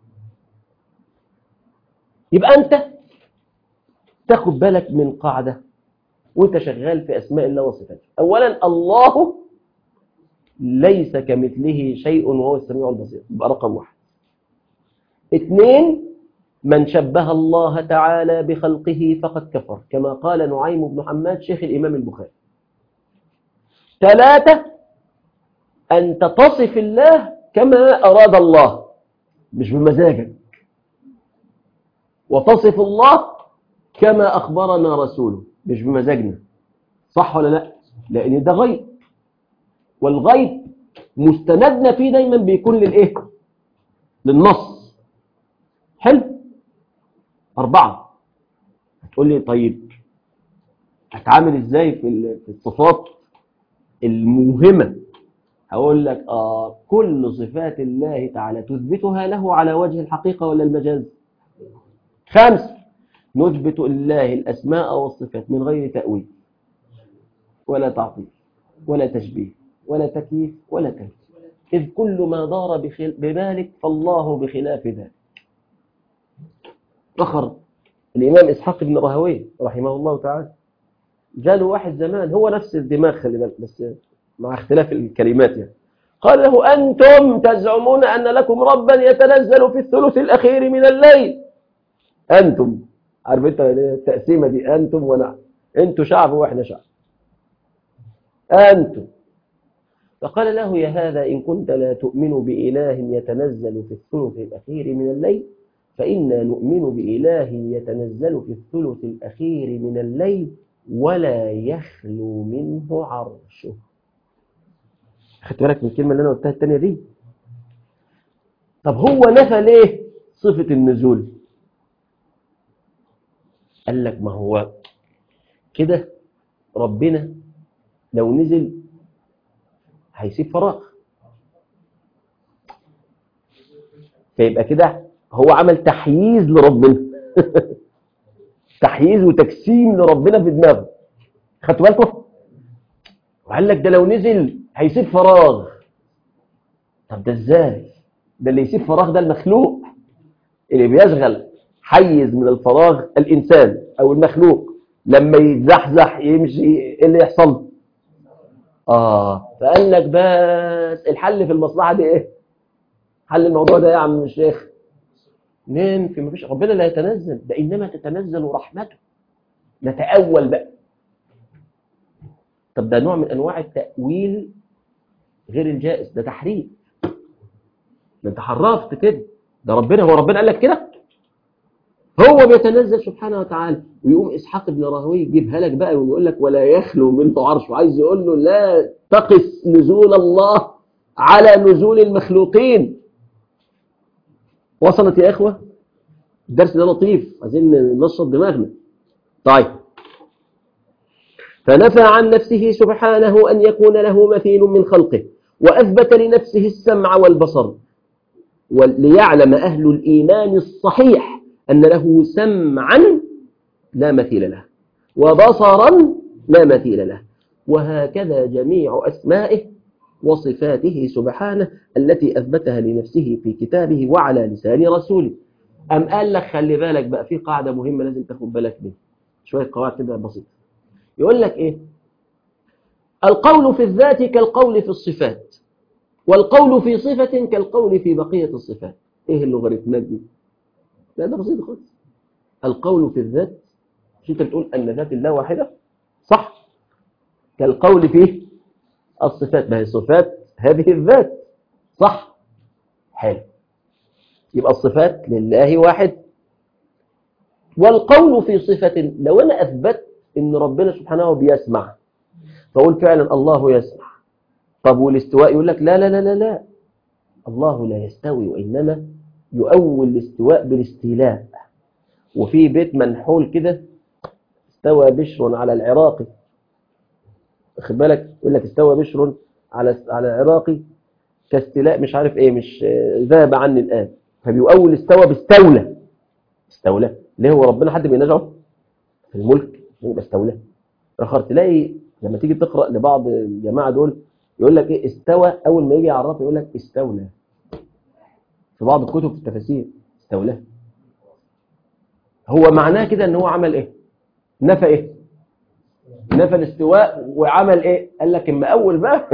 يبقى أنت تاخد بالك من قاعدة وانت شغال في أسماء الله وصفاته أولا الله ليس كمثله شيء وهو السميع البصير يبقى رقم واحد اثنين من شبه الله تعالى بخلقه فقد كفر كما قال نعيم بن حماد شيخ الإمام البخاري ثلاثة أن تصف الله كما أراد الله مش بمزاجك وتصف الله كما أخبرنا رسوله مش بمزاجنا صح ولا لا لأن ده غيب والغيب مستندنا فيه دايما بيكون للإيه للنص حلو أربعة هتقول لي طيب هتعامل إزاي في الصفات الموهمة هقول لك آه كل صفات الله تعالى تثبتها له على وجه الحقيقة ولا المجاز خمس نثبت لله الأسماء والصفات من غير تأويل ولا تعطيل ولا تشبيه ولا تكييف ولا تمثيل إذ كل ما دار بخل... بذلك فالله بخلاف ذلك أخر الإمام إسحاق بن راهويه رحمه الله تعالى جاله واحد زمان هو نفس الدماغ خلي بالك بس مع اختلاف الكلمات يعني قال له أنتم تزعمون أن لكم ربا يتنزل في الثلث الأخير من الليل أنتم عارف انت التقسيمة دي أنتم ونحن أنتم شعب وإحنا شعب أنتم فقال له يا هذا إن كنت لا تؤمن بإله يتنزل في الثلث الأخير من الليل فإنا نؤمن بإله يتنزل في الثلث الأخير من الليل ولا يخلو منه عرشه خدت بالك من الكلمة اللي أنا قلتها التانية دي طب هو نفى ليه صفة النزول قال لك ما هو كده ربنا لو نزل هيسيب فراغ فيبقى كده هو عمل تحييز لربنا تحييز وتجسيم لربنا في دماغه خدتوا بالكم وقال لك ده لو نزل هيسيب فراغ طب ده ازاي ده اللي يسيب فراغ ده المخلوق اللي بيشغل حيز من الفراغ الانسان او المخلوق لما يتزحزح يمشي ايه اللي يحصل اه فقال لك بس الحل في المصلحه دي ايه حل الموضوع ده يا عم الشيخ مين في مفيش ربنا لا يتنزل ده انما تتنزل رحمته نتأول بقى طب ده نوع من انواع التأويل غير الجائز ده تحريف ده انت حرفت كده ده ربنا هو ربنا قال لك كده هو بيتنزل سبحانه وتعالى ويقوم اسحاق بن راهوي يجيبها لك بقى ويقول لك ولا يخلو منه عرش وعايز يقول له لا تقس نزول الله على نزول المخلوقين وصلت يا اخوه الدرس ده لطيف عايزين ننشط دماغنا طيب فنفى عن نفسه سبحانه أن يكون له مثيل من خلقه وأثبت لنفسه السمع والبصر وليعلم أهل الإيمان الصحيح أن له سمعا لا مثيل له وبصرا لا مثيل له وهكذا جميع أسمائه وصفاته سبحانه التي أثبتها لنفسه في كتابه وعلى لسان رسوله أم قال لك خلي بالك بقى في قاعدة مهمة لازم تاخد بالك منها شوية قواعد كده بسيطة يقول لك إيه القول في الذات كالقول في الصفات والقول في صفة كالقول في بقية الصفات إيه اللوغاريتمات دي لا ده بسيط خالص القول في الذات مش أنت بتقول أن ذات الله واحدة صح كالقول في الصفات ما هي الصفات هذه الذات صح حلو يبقى الصفات لله واحد والقول في صفة لو أنا أثبت أن ربنا سبحانه بيسمع فأقول فعلا الله يسمع طب والاستواء يقول لك لا لا لا لا لا الله لا يستوي وإنما يؤول الاستواء بالاستيلاء وفي بيت منحول كده استوى بشر على العراقي واخد بالك يقول لك استوى بشر على على العراقي كاستيلاء مش عارف ايه مش ذهب عني الآن فبيؤول استوى باستولى استولى ليه هو ربنا حد بينازعه في الملك يبقى استولى اخر تلاقي لما تيجي تقرا لبعض الجماعه دول يقول لك ايه استوى اول ما يجي يعرفه يقول لك استولى في بعض الكتب في التفاسير استولى هو معناه كده ان هو عمل ايه نفى ايه نفى الاستواء وعمل ايه قال لك اما اول بقى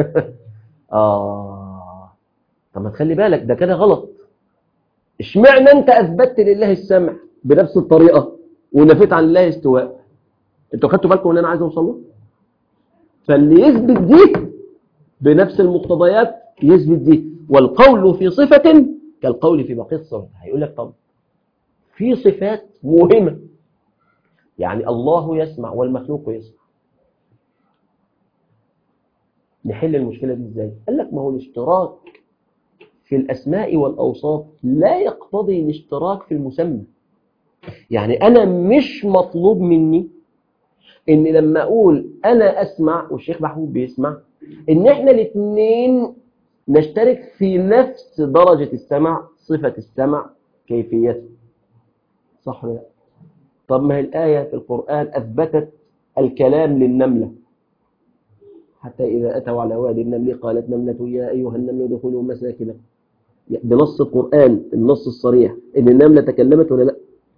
اه طب ما تخلي بالك ده كده غلط اشمعنى انت اثبتت لله السمع بنفس الطريقه ونفيت عن الله استواء انتوا خدتوا بالكم ان انا عايز اوصل له فاللي يثبت دي بنفس المقتضيات يثبت دي والقول في صفة كالقول في بقية الصفات هيقول لك طب في صفات مهمة يعني الله يسمع والمخلوق يسمع نحل المشكلة دي ازاي قال لك ما هو الاشتراك في الأسماء والأوصاف لا يقتضي الاشتراك في المسمى يعني أنا مش مطلوب مني ان لما اقول انا اسمع والشيخ محمود بيسمع ان احنا الاثنين نشترك في نفس درجة السمع صفة السمع كيفيته صح ولا لا طب ما هي الآية في القرآن أثبتت الكلام للنملة حتى إذا أتوا على وادي النمل قالت نملة يا أيها النمل ادخلوا مساكنكم بنص القرآن النص الصريح إن النملة تكلمت ولا لا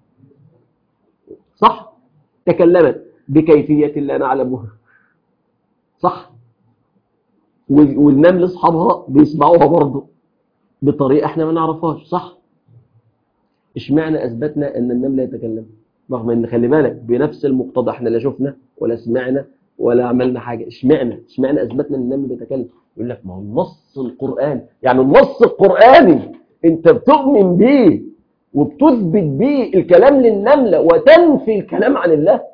صح تكلمت بكيفية لا نعلمها صح والنمل اصحابها بيسمعوها برضه بطريقة احنا ما نعرفهاش صح اشمعنى اثبتنا ان النمل يتكلم رغم ان خلي بالك بنفس المقتضى احنا لا شفنا ولا سمعنا ولا عملنا حاجة اشمعنى اشمعنى اثبتنا ان النمل بيتكلم يقول لك ما هو النص القرآن يعني النص القرآني انت بتؤمن بيه وبتثبت بيه الكلام للنملة وتنفي الكلام عن الله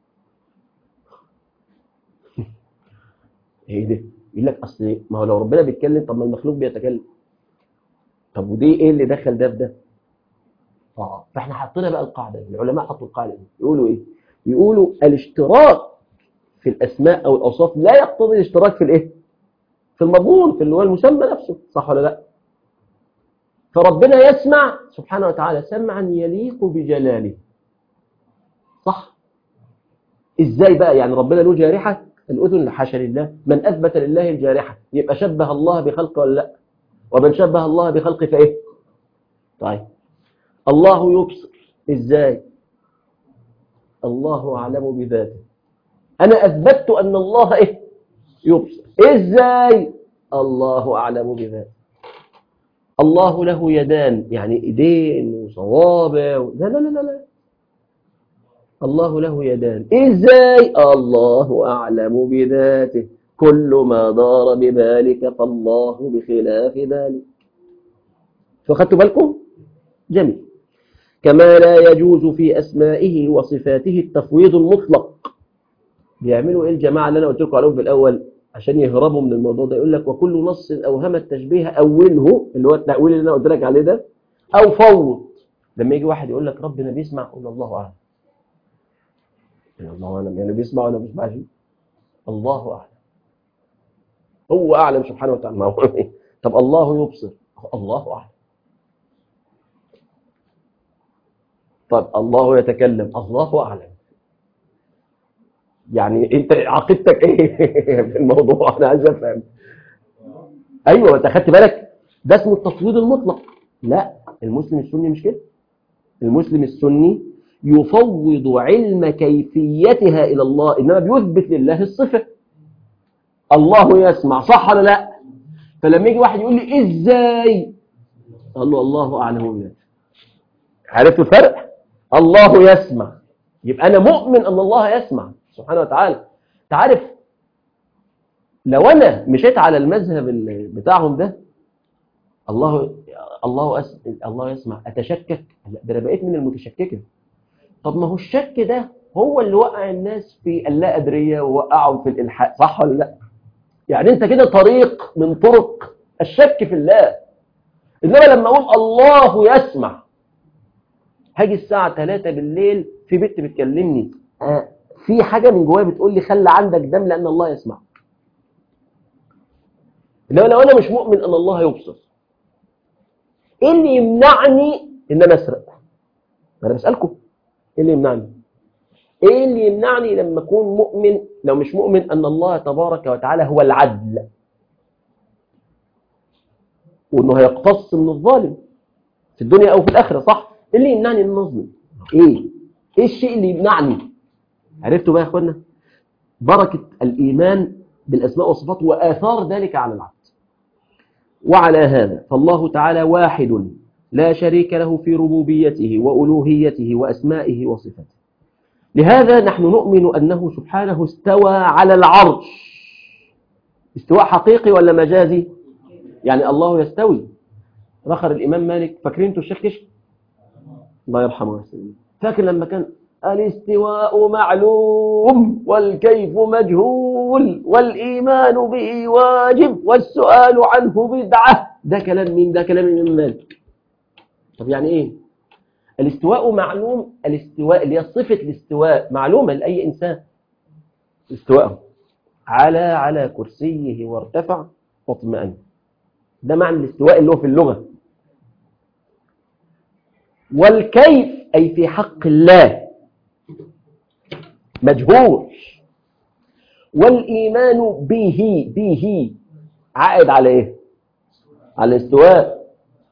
ايه ده يقول لك اصل ما هو لو ربنا بيتكلم طب ما المخلوق بيتكلم طب ودي ايه اللي دخل ده في ده اه فاحنا حطينا بقى القاعده العلماء حطوا القاعده دي يقولوا ايه يقولوا الاشتراك في الاسماء او الاوصاف لا يقتضي الاشتراك في الايه في المضمون في اللي هو المسمى نفسه صح ولا لا فربنا يسمع سبحانه وتعالى سمعا يليق بجلاله صح ازاي بقى يعني ربنا له جارحة الأذن حاشا لله من أثبت لله الجارحة يبقى شبه الله بخلقه ولا لا ومن شبه الله بخلقه فإيه طيب الله يبصر ازاي الله أعلم بذاته أنا أثبتت أن الله إيه يبصر ازاي الله أعلم بذاته الله له يدان يعني ايدين وصوابع و... لا لا لا لا الله له يدان ازاي الله اعلم بذاته كل ما دار بذلك فالله بخلاف ذلك فخدتوا بالكم جميل كما لا يجوز في اسمائه وصفاته التفويض المطلق بيعملوا ايه الجماعه اللي انا قلت لكم عليهم في الاول عشان يهربوا من الموضوع ده يقول لك وكل نص اوهم التشبيه اوله اللي هو التاويل اللي انا قلت لك عليه ده او فوض لما يجي واحد يقول لك ربنا بيسمع قول الله اعلم الله اعلم يعني بيسمع ولا مش بيسمعش الله اعلم هو اعلم سبحانه وتعالى ما هو طب الله يبصر الله اعلم طب الله يتكلم الله اعلم يعني انت عقيدتك ايه في الموضوع انا عايز افهم ايوه انت خدت بالك ده اسمه التفويض المطلق لا المسلم السني مش كده المسلم السني يفوض علم كيفيتها الى الله انما بيثبت لله الصفه الله يسمع صح ولا لا فلما يجي واحد يقول لي ازاي قال له الله اعلم بذلك عرفت الفرق الله يسمع يبقى انا مؤمن ان الله يسمع سبحانه وتعالى تعرف لو انا مشيت على المذهب بتاعهم ده الله الله أس... الله يسمع اتشكك لا ده انا بقيت من المتشككه طب ما هو الشك ده هو اللي وقع الناس في اللا ادريه ووقعهم في الالحاد صح ولا لا يعني انت كده طريق من طرق الشك في الله انما لما اقول الله يسمع هاجي الساعه 3 بالليل في بنت بتكلمني آه في حاجة من جوايا بتقول لي خلي عندك دم لأن الله يسمع إنما لو أنا مش مؤمن أن الله يبصر إيه اللي يمنعني إن أنا أسرق أنا بسألكم إيه اللي يمنعني إيه اللي يمنعني لما أكون مؤمن لو مش مؤمن أن الله تبارك وتعالى هو العدل وإنه هيقتص من الظالم في الدنيا أو في الآخرة صح إيه اللي يمنعني أن أظلم إيه إيه الشيء اللي يمنعني عرفتوا بقى يا اخوانا بركة الإيمان بالأسماء والصفات وآثار ذلك على العبد وعلى هذا فالله تعالى واحد لا شريك له في ربوبيته وألوهيته وأسمائه وصفاته لهذا نحن نؤمن أنه سبحانه استوى على العرش استواء حقيقي ولا مجازي يعني الله يستوي رخر الإمام مالك فاكرين انتوا الشيخ كشك الله يرحمه فاكر لما كان الاستواء معلوم والكيف مجهول والإيمان به واجب والسؤال عنه بدعة ده كلام مين ده كلام الإمام مالك طب يعني إيه الاستواء معلوم الاستواء اللي هي صفة الاستواء معلومة لأي إنسان استواءه على على كرسيه وارتفع واطمأن ده معنى الاستواء اللي هو في اللغة والكيف أي في حق الله مجهول والإيمان به به عائد على إيه على الاستواء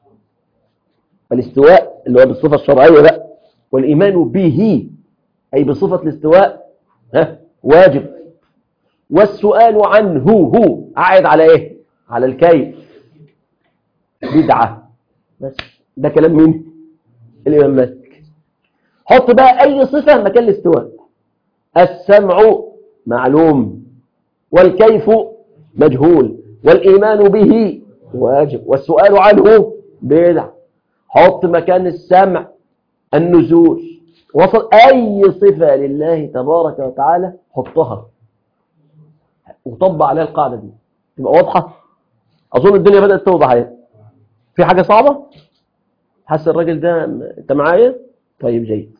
الاستواء اللي هو بالصفة الشرعية بقى والإيمان به أي بصفة الاستواء ها واجب والسؤال عنه هو عائد على إيه على الكيف بدعة بس ده كلام مين الإمام مالك حط بقى أي صفة مكان الاستواء السمع معلوم والكيف مجهول والإيمان به واجب والسؤال عنه بدع حط مكان السمع النزول وصل أي صفة لله تبارك وتعالى حطها وطبق عليها القاعدة دي تبقى واضحة أظن الدنيا بدأت توضح اهي في حاجة صعبة حس الراجل ده انت معايا طيب جيد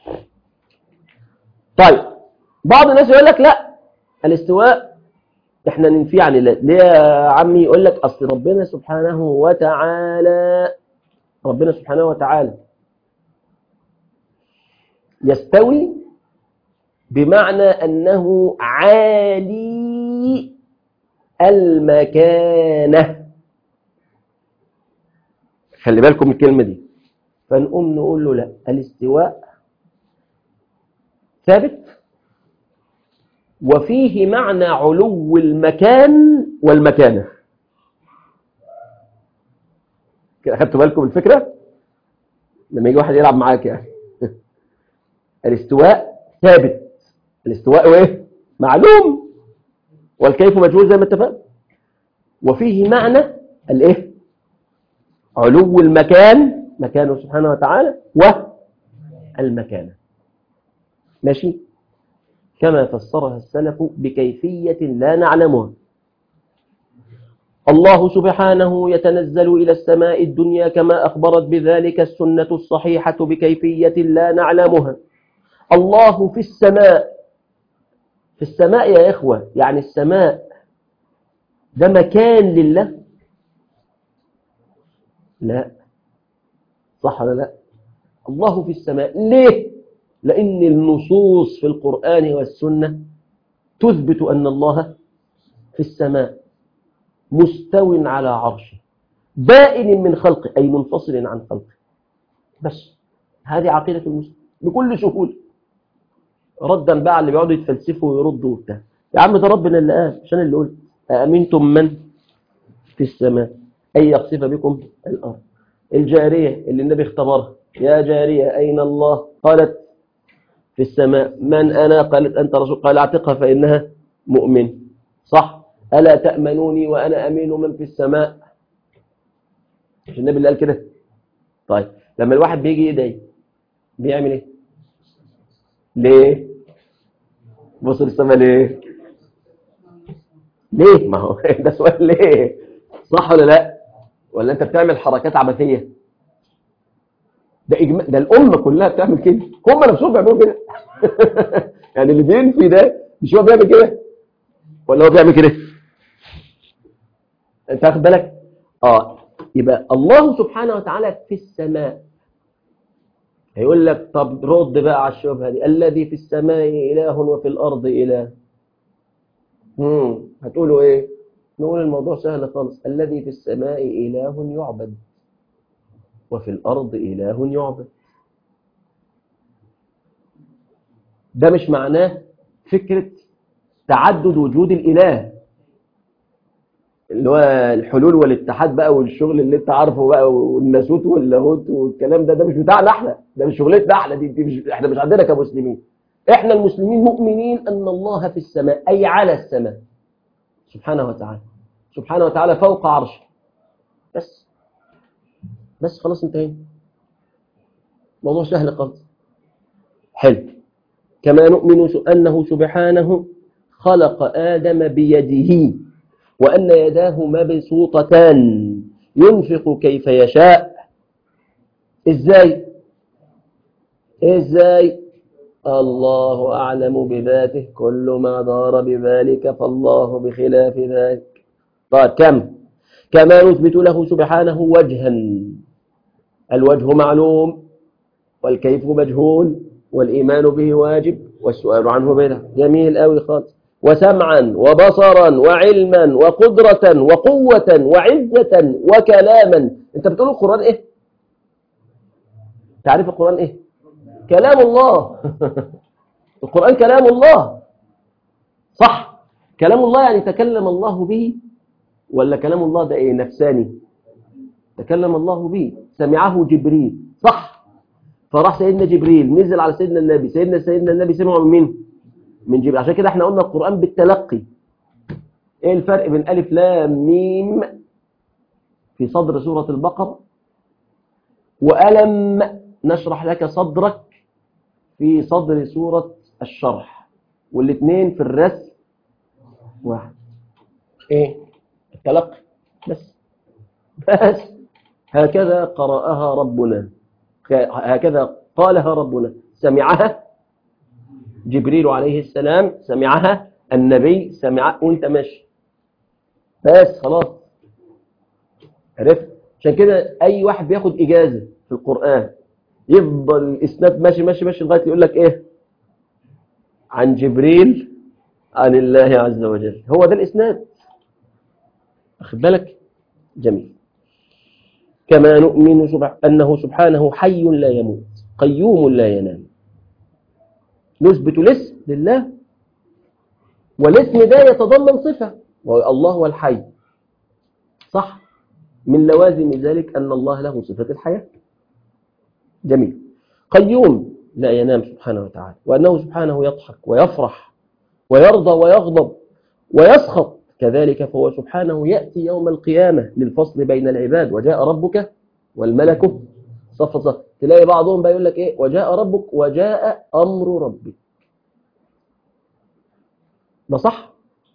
طيب بعض الناس يقول لك لا الاستواء احنا ننفي عن الله ليه يا عمي يقول لك اصل ربنا سبحانه وتعالى ربنا سبحانه وتعالى يستوي بمعنى أنه عالي المكانة خلي بالكم من الكلمة دي فنقوم نقول له لا الاستواء ثابت وفيه معنى علو المكان والمكانة كده أخدتوا بالكم الفكرة لما يجي واحد يلعب معاك يعني الاستواء ثابت الاستواء ايه معلوم والكيف مجهول زي ما اتفقنا وفيه معنى الايه علو المكان مكانه سبحانه وتعالى والمكانه ماشي كما فسرها السلف بكيفية لا نعلمها الله سبحانه يتنزل إلى السماء الدنيا كما أخبرت بذلك السنة الصحيحة بكيفية لا نعلمها الله في السماء في السماء يا إخوة يعني السماء ده مكان لله لا صح ولا لا الله في السماء ليه لأن النصوص في القرآن والسنة تثبت أن الله في السماء مستو على عرشه بائن من خلقه أي منفصل عن خلقه بس هذه عقيدة المسلم بكل سهولة ردا بقى على اللي بيقعدوا يتفلسفوا ويردوا وبتاع يا عم ده ربنا اللي قال عشان اللي قلت أأمنتم من في السماء أي يخسف بكم الأرض الجارية اللي النبي اختبرها يا جارية أين الله قالت في السماء من أنا قالت أنت رسول قال اعتقها فإنها مؤمن صح ألا تأمنوني وأنا أمين من في السماء مش النبي اللي قال كده طيب لما الواحد بيجي يدعي بيعمل ايه ليه بص للسماء ليه ليه ما هو ده سؤال ليه صح ولا لا ولا انت بتعمل حركات عبثيه ده إجماع ده الامه كلها بتعمل كده هم نفسهم بيعملوا كده يعني اللي بينفي ده مش هو بيعمل كده ولا هو بيعمل كده انت واخد بالك اه يبقى الله سبحانه وتعالى في السماء هيقول لك طب رد بقى على الشبهه دي الذي في السماء اله وفي الارض اله امم هتقولوا ايه نقول الموضوع سهل خالص الذي في السماء اله يعبد وفي الارض اله يعبد ده مش معناه فكره تعدد وجود الاله اللي هو الحلول والاتحاد بقى والشغل اللي انت عارفه بقى والناسوت واللاهوت والكلام ده ده مش بتاعنا احنا ده مش شغلتنا احنا دي, دي مش احنا مش عندنا كمسلمين احنا المسلمين مؤمنين ان الله في السماء اي على السماء سبحانه وتعالى سبحانه وتعالى فوق عرشه بس بس خلاص انتهينا موضوع سهل خالص حلو كما نؤمن انه سبحانه خلق ادم بيده وأن يداه مبسوطتان ينفق كيف يشاء إزاي إزاي الله أعلم بذاته كل ما دار بذلك فالله بخلاف ذلك طيب كم كما نثبت له سبحانه وجها الوجه معلوم والكيف مجهول والإيمان به واجب والسؤال عنه بدعة جميل قوي خالص وسمعا وبصرا وعلما وقدرة وقوة وعزة وكلاما انت بتقول القرآن ايه تعرف القرآن ايه كلام الله القرآن كلام الله صح كلام الله يعني تكلم الله به ولا كلام الله ده ايه نفساني تكلم الله به سمعه جبريل صح فراح سيدنا جبريل نزل على سيدنا النبي سيدنا سيدنا النبي سمعه من مين من جبريل عشان كده احنا قلنا القرآن بالتلقي ايه الفرق بين ألف لام ميم في صدر سورة البقرة وألم نشرح لك صدرك في صدر سورة الشرح والاثنين في الرسم واحد ايه التلقي بس بس هكذا قرأها ربنا هكذا قالها ربنا سمعها جبريل عليه السلام سمعها النبي سمعها وانت ماشي بس خلاص عرفت عشان كده اي واحد بياخد اجازه في القران يفضل الاسناد ماشي ماشي ماشي لغايه يقول لك ايه عن جبريل عن الله عز وجل هو ده الاسناد واخد بالك جميل كما نؤمن سبح انه سبحانه حي لا يموت قيوم لا ينام نثبت الاسم لله والاسم ده يتضمن صفه والله هو الحي صح من لوازم ذلك أن الله له صفة الحياة جميل قيوم لا ينام سبحانه وتعالى وأنه سبحانه يضحك ويفرح ويرضى ويغضب ويسخط كذلك فهو سبحانه يأتي يوم القيامة للفصل بين العباد وجاء ربك والملك صف صف تلاقي بعضهم بقى يقول لك إيه وجاء ربك وجاء أمر ربك ده صح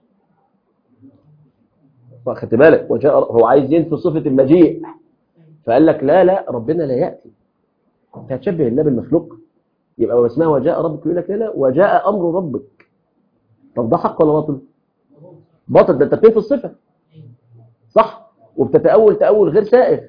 فاخدت بالك وجاء هو عايز ينفي صفة المجيء فقال لك لا لا ربنا لا يأتي انت هتشبه الله بالمخلوق يبقى اسمها وجاء ربك يقول لك لا لا وجاء أمر ربك طب ده حق ولا باطل باطل ده انت بتنفي الصفة صح وبتتأول تأول غير سائغ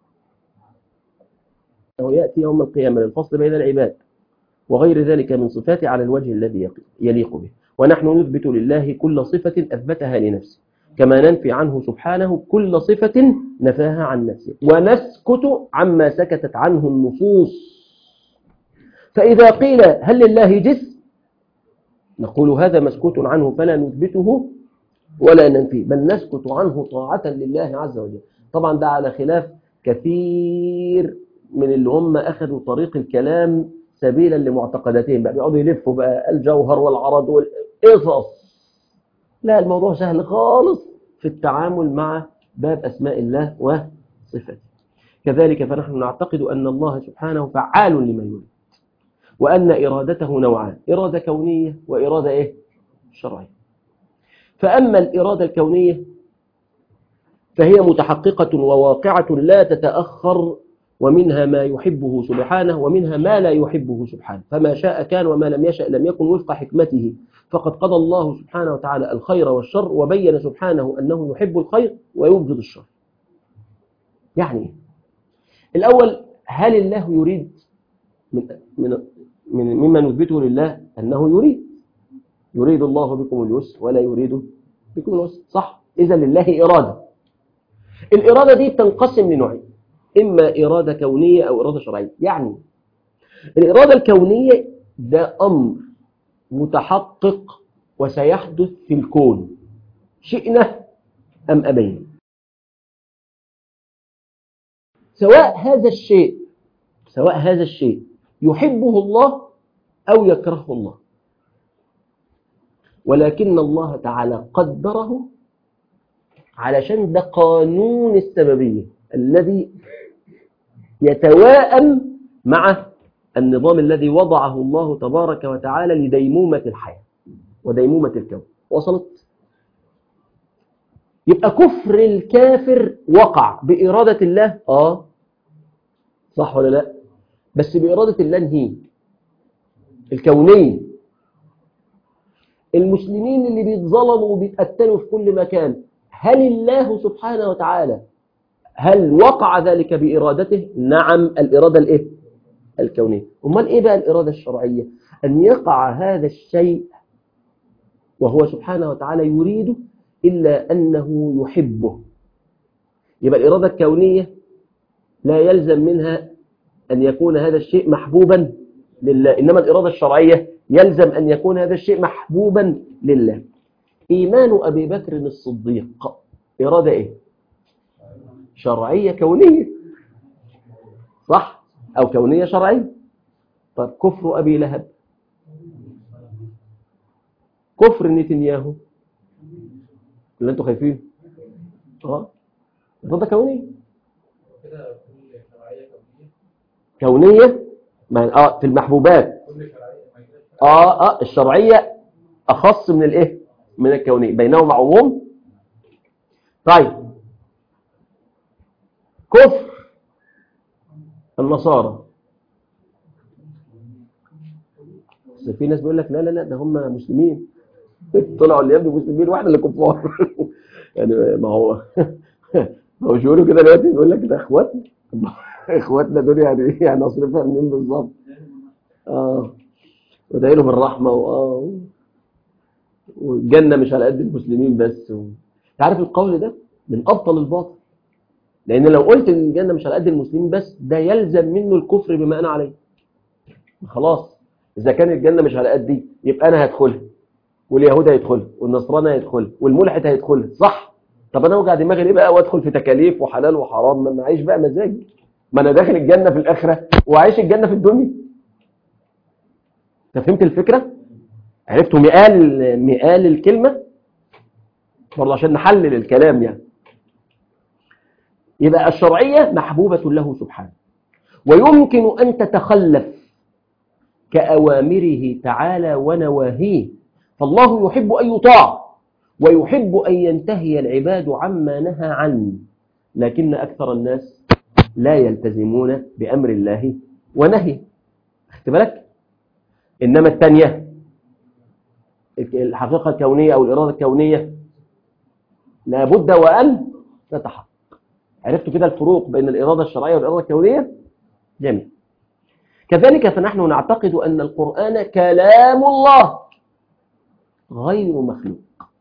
أنه يأتي يوم القيامة للفصل بين العباد وغير ذلك من صفاته على الوجه الذي يليق به ونحن نثبت لله كل صفة أثبتها لنفسه كما ننفي عنه سبحانه كل صفة نفاها عن نفسه ونسكت عما سكتت عنه النصوص فإذا قيل هل لله جسم نقول هذا مسكوت عنه فلا نثبته ولا ننفيه بل نسكت عنه طاعة لله عز وجل طبعا ده على خلاف كثير من اللي هم أخذوا طريق الكلام سبيلا لمعتقداتهم بقى بيقعدوا يلفوا بقى الجوهر والعرض والقصص لا الموضوع سهل خالص في التعامل مع باب أسماء الله وصفاته كذلك فنحن نعتقد أن الله سبحانه فعال لما يريد وأن إرادته نوعان إرادة كونية وإرادة إيه؟ شرعية فأما الإرادة الكونية فهي متحققة وواقعة لا تتأخر ومنها ما يحبه سبحانه ومنها ما لا يحبه سبحانه فما شاء كان وما لم يشأ لم يكن وفق حكمته فقد قضى الله سبحانه وتعالى الخير والشر وبين سبحانه أنه يحب الخير ويبغض الشر يعني الأول هل الله يريد من من من مما نثبته لله أنه يريد يريد الله بكم اليسر ولا يريد بكم العسر صح إذا لله إرادة الإرادة دي تنقسم لنوعين إما إرادة كونية أو إرادة شرعية يعني الإرادة الكونية ده أمر متحقق وسيحدث في الكون شئنا أم أبينا سواء هذا الشيء سواء هذا الشيء يحبه الله أو يكرهه الله ولكن الله تعالى قدره علشان ده قانون السببية الذي يتواءم مع النظام الذي وضعه الله تبارك وتعالى لديمومة الحياة وديمومة الكون وصلت يبقى كفر الكافر وقع بإرادة الله آه صح ولا لا بس بإرادة الله نهي الكونية المسلمين اللي بيتظلموا وبيتقتلوا في كل مكان هل الله سبحانه وتعالى هل وقع ذلك بإرادته نعم الإرادة الإيه الكونية أمال إيه بقى الإرادة الشرعية أن يقع هذا الشيء وهو سبحانه وتعالى يريده إلا أنه يحبه يبقى الإرادة الكونية لا يلزم منها أن يكون هذا الشيء محبوبا لله إنما الإرادة الشرعية يلزم أن يكون هذا الشيء محبوبا لله إيمان أبي بكر الصديق إرادة إيه شرعية كونية صح أو كونية شرعية طيب كفر أبي لهب كفر نتنياهو اللي أنتوا خايفين اه إرادة كونية كونية ما اه في المحبوبات اه اه الشرعية أخص من الإيه من الكونية بينهما عموم طيب كفر النصارى بس في ناس بيقول لك لا لا لا ده هم مسلمين طلعوا اللي يبدو مسلمين واحنا اللي كفار يعني ما هو هو مش بيقولوا كده دلوقتي بيقول لك ده اخواتنا اخواتنا دول يعني ايه يعني اصرفها منين بالظبط اه وادعي لهم الرحمه واه والجنه مش على قد المسلمين بس و... تعرف القول ده من ابطل الباطل لان لو قلت ان الجنه مش على قد المسلمين بس ده يلزم منه الكفر بما انا عليه خلاص اذا كان الجنه مش على قد دي يبقى انا هدخلها واليهود هيدخلها والنصراني هيدخلها والملحد هيدخلها صح طب انا اوجع دماغي ليه بقى وادخل في تكاليف وحلال وحرام ما معيش بقى مزاجي ما انا داخل الجنه في الاخره وعايش الجنه في الدنيا انت فهمت الفكره عرفتوا مقال مقال الكلمه برضه عشان نحلل الكلام يعني يبقى الشرعيه محبوبه له سبحانه ويمكن ان تتخلف كأوامره تعالى ونواهيه فالله يحب أن يطاع ويحب أن ينتهي العباد عما نهى عنه لكن أكثر الناس لا يلتزمون بأمر الله ونهيه اخت بالك إنما الثانية الحقيقة الكونية أو الإرادة الكونية لابد وأن تتحقق عرفتوا كده الفروق بين الإرادة الشرعية والإرادة الكونية جميل كذلك فنحن نعتقد أن القرآن كلام الله غير مخلوق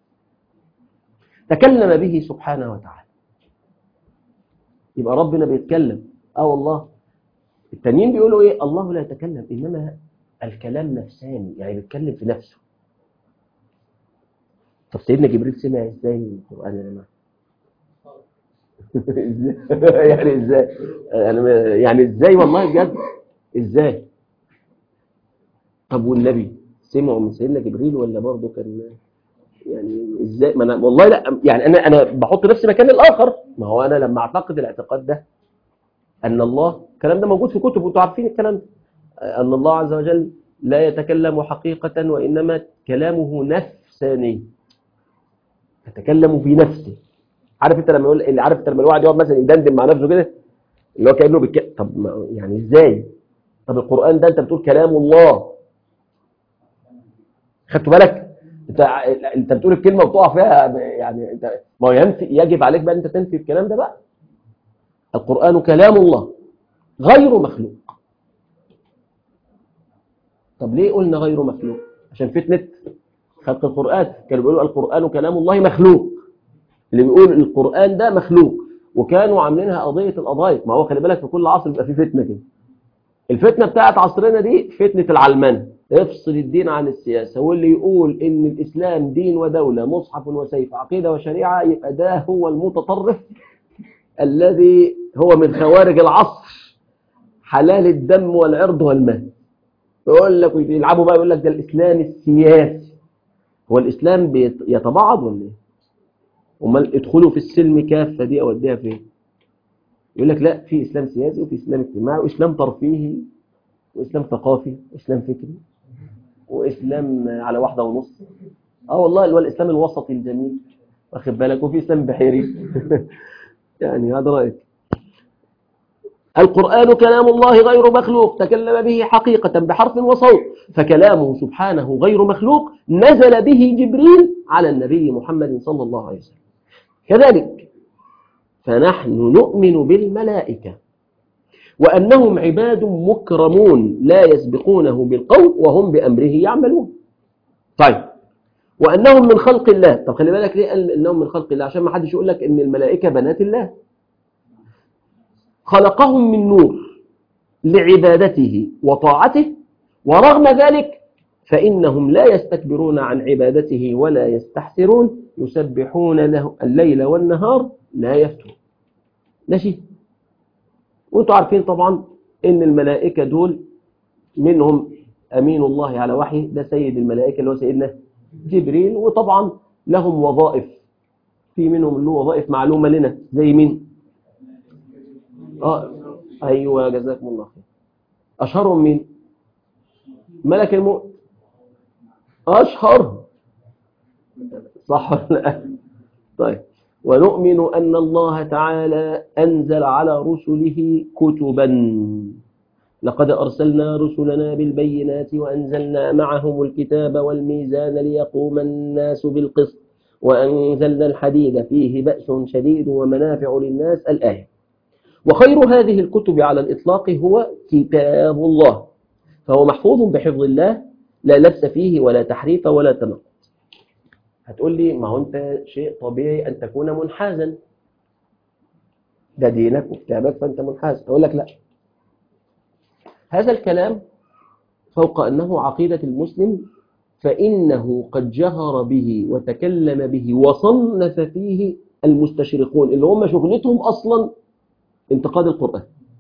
تكلم به سبحانه وتعالى يبقى ربنا بيتكلم اه والله التانيين بيقولوا ايه الله لا يتكلم انما الكلام نفساني يعني بيتكلم في نفسه طب سيدنا جبريل سمع ازاي القران يا جماعه يعني ازاي يعني ازاي والله بجد ازاي طب والنبي سمعوا من سيدنا جبريل ولا برضه كان يعني ازاي ما انا والله لا يعني انا انا بحط نفسي مكان الاخر ما هو انا لما اعتقد الاعتقاد ده ان الله الكلام ده موجود في كتب وانتم عارفين الكلام ده ان الله عز وجل لا يتكلم حقيقة وانما كلامه نفساني يتكلم في نفسه عارف انت لما يقول اللي عارف انت لما الواحد يقعد مثلا يدندن مع نفسه كده اللي هو كانه بك... طب ما يعني ازاي طب القرآن ده انت بتقول كلام الله خدتوا بالك انت انت بتقول الكلمه وتقع فيها يعني انت ما هو ينفي يجب عليك بقى انت تنفي الكلام ده بقى القرآن كلام الله غير مخلوق طب ليه قلنا غير مخلوق عشان فتنة خلق القرآن كانوا بيقولوا القرآن كلام الله مخلوق اللي بيقول القرآن ده مخلوق وكانوا عاملينها قضية القضايا ما هو خلي بالك في كل عصر بيبقى فيه فتنة كده الفتنة بتاعت عصرنا دي فتنة العلمنة افصل الدين عن السياسة واللي يقول ان الاسلام دين ودولة مصحف وسيف عقيدة وشريعة يبقى ده هو المتطرف الذي هو من خوارج العصر حلال الدم والعرض والمال يقول لك يلعبوا بقى يقول لك ده الاسلام السياسي هو الاسلام بيتبعض ولا ايه امال ادخلوا في السلم كافه دي اوديها فين يقول لك لا في اسلام سياسي وفي اسلام اجتماعي واسلام ترفيهي واسلام ثقافي واسلام فكري واسلام على واحده ونص اه والله اللي هو الاسلام الوسطي الجميل واخد بالك وفي اسلام بحيري يعني هذا رايك القرآن كلام الله غير مخلوق تكلم به حقيقة بحرف وصوت فكلامه سبحانه غير مخلوق نزل به جبريل على النبي محمد صلى الله عليه وسلم كذلك فنحن نؤمن بالملائكة وأنهم عباد مكرمون لا يسبقونه بالقول وهم بأمره يعملون طيب وأنهم من خلق الله طب خلي بالك ليه قال أنهم من خلق الله عشان ما حدش يقول لك أن الملائكة بنات الله خلقهم من نور لعبادته وطاعته ورغم ذلك فإنهم لا يستكبرون عن عبادته ولا يستحسرون يسبحون له الليل والنهار لا يفترون ماشي وانتوا عارفين طبعا ان الملائكة دول منهم أمين الله على وحي ده سيد الملائكة اللي هو سيدنا جبريل وطبعا لهم وظائف في منهم له وظائف معلومة لنا زي مين اه ايوه جزاكم الله خير اشهرهم مين ملك الموت اشهر صح ولا لا طيب ونؤمن ان الله تعالى انزل على رسله كتبا لقد ارسلنا رسلنا بالبينات وانزلنا معهم الكتاب والميزان ليقوم الناس بالقسط وأنزلنا الحديد فيه بأس شديد ومنافع للناس الآية وخير هذه الكتب على الإطلاق هو كتاب الله فهو محفوظ بحفظ الله لا لبس فيه ولا تحريف ولا تنقض هتقول لي ما هو أنت شيء طبيعي أن تكون منحازا ده دينك وكتابك فأنت منحاز أقول لك لا هذا الكلام فوق أنه عقيدة المسلم فإنه قد جهر به وتكلم به وصنف فيه المستشرقون اللي هم شغلتهم أصلا انتقاد القرآن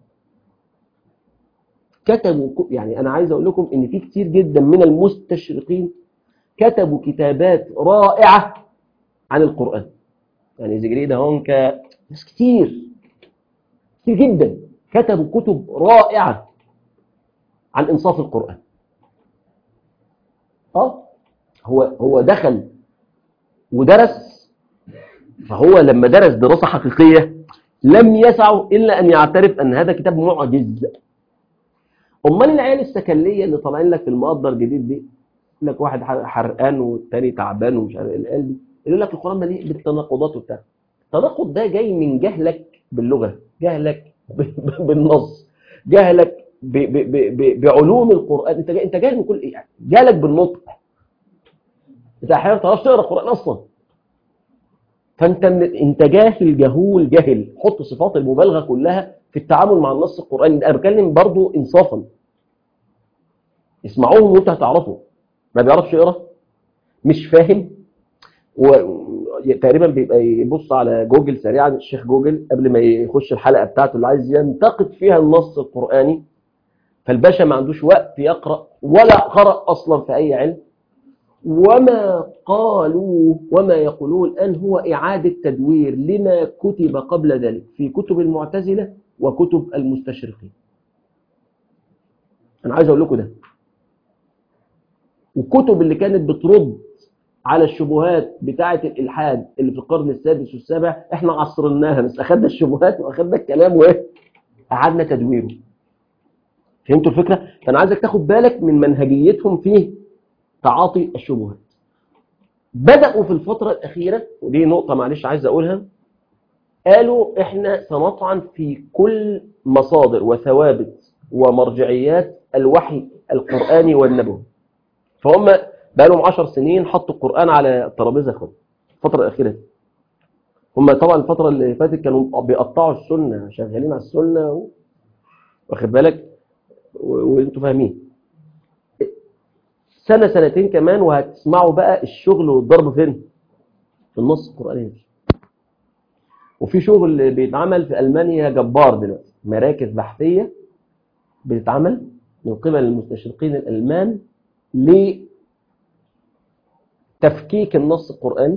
كتبوا يعني أنا عايز أقول لكم إن في كتير جدا من المستشرقين كتبوا كتابات رائعة عن القرآن يعني زجري ده هونكا ناس كتير كتير جدا كتبوا كتب رائعة عن إنصاف القرآن اه هو هو دخل ودرس فهو لما درس دراسة حقيقية لم يسعه إلا أن يعترف أن هذا كتاب معجز أمال العيال السكلية اللي طالعين لك في المقدر الجديد دي لك واحد حرقان والتاني تعبان ومش عارف القلب دي يقول لك القرآن مليء بالتناقضات وبتاع التناقض ده جاي من جهلك باللغة جهلك بالنص جهلك ب ب ب ب بعلوم القرآن انت انت جاهل من كل يعني جهلك بالنطق انت احيانا ما تعرفش تقرا القرآن اصلا فانت من انت جاهل جهول جاهل حط صفات المبالغه كلها في التعامل مع النص القرآني انا بتكلم برضو انصافا اسمعوهم وانت هتعرفوا ما بيعرفش يقرا مش فاهم وتقريبا بيبقى يبص على جوجل سريعا الشيخ جوجل قبل ما يخش الحلقه بتاعته اللي عايز ينتقد فيها النص القرآني فالباشا ما عندوش وقت يقرأ ولا قرأ أصلا في أي علم وما قالوا وما يقولون الآن هو إعادة تدوير لما كتب قبل ذلك في كتب المعتزلة وكتب المستشرقين أنا عايز أقول لكم ده والكتب اللي كانت بترد على الشبهات بتاعة الإلحاد اللي في القرن السادس والسابع احنا عصرناها بس أخذنا الشبهات وأخذنا الكلام وإيه أعدنا تدويره فهمتوا الفكرة؟ فأنا عايزك تاخد بالك من منهجيتهم في تعاطي الشبهات بدأوا في الفترة الأخيرة ودي نقطة معلش عايز أقولها قالوا إحنا سنطعن في كل مصادر وثوابت ومرجعيات الوحي القرآني والنبوي فهم بقى لهم 10 سنين حطوا القرآن على الترابيزة خالص الفترة الأخيرة دي هم طبعا الفترة اللي فاتت كانوا بيقطعوا السنة شغالين على السنة و... واخد بالك وانتوا فاهمين سنة سنتين كمان وهتسمعوا بقى الشغل والضرب فين في النص القرآني وفي شغل بيتعمل في ألمانيا جبار دلوقتي مراكز بحثية بتتعمل من قبل المستشرقين الألمان لتفكيك النص القرآني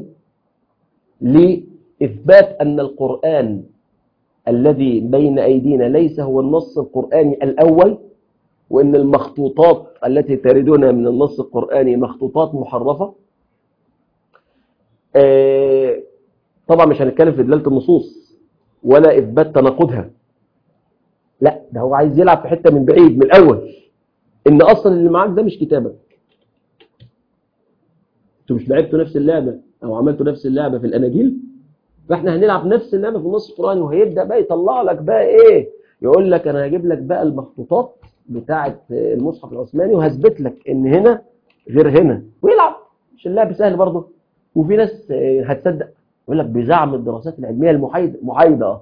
لإثبات أن القرآن الذي بين أيدينا ليس هو النص القرآني الأول وإن المخطوطات التي تردنا من النص القرآني مخطوطات محرفة آه طبعا مش هنتكلم في دلالة النصوص ولا إثبات تناقضها لا ده هو عايز يلعب في حتة من بعيد من الأول إن أصلا اللي معاك ده مش كتابك انتوا مش لعبتوا نفس اللعبة أو عملتوا نفس اللعبة في الأناجيل فإحنا هنلعب نفس اللعبة في النص القرآني وهيبدأ بقى يطلع لك بقى إيه يقول لك أنا هجيب لك بقى المخطوطات بتاعة المصحف العثماني وهثبت لك ان هنا غير هنا ويلعب مش اللعب سهل برضه وفي ناس هتصدق يقول لك بزعم الدراسات العلمية المحايدة محايدة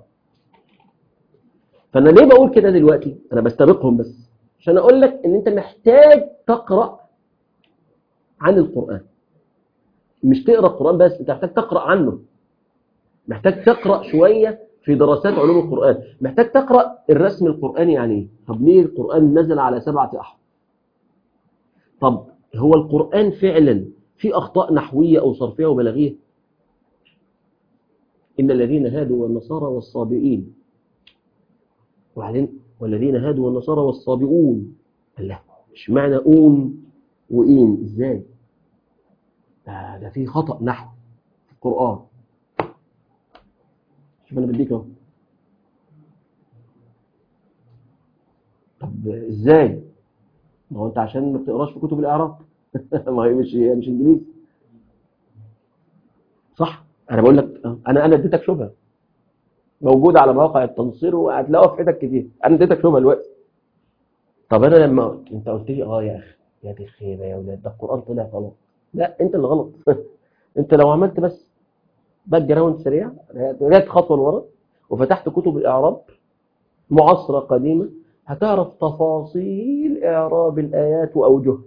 فانا ليه بقول كده دلوقتي انا بستبقهم بس عشان اقول لك ان انت محتاج تقرأ عن القرآن مش تقرأ القرآن بس انت محتاج تقرأ عنه محتاج تقرأ شوية في دراسات علوم القرآن محتاج تقرأ الرسم القرآني يعني ايه طب ليه القرآن نزل على سبعة أحرف طب هو القرآن فعلا في أخطاء نحوية أو صرفية وبلاغية إن الذين هادوا والنصارى والصابئين وبعدين والذين هادوا والنصارى والصابئون الله مش معنى أون وإين إزاي ده, ده في خطأ نحو في القرآن شوف انا بديك اهو طب ازاي ما هو انت عشان ما بتقراش في كتب الاعراب ما هي مش هي مش انجليزي صح انا بقول لك انا انا اديتك شبهه موجوده على مواقع التنصير وهتلاقوها في حتت كتير انا اديتك شبهه دلوقتي طب انا لما انت قلت لي اه يا اخي يا دي الخيبه يا ولاد ده القران طلع غلط لا انت اللي غلط انت لو عملت بس باك جراوند سريع رجعت خطوه لورا وفتحت كتب الاعراب معاصره قديمه هتعرف تفاصيل اعراب الايات واوجهها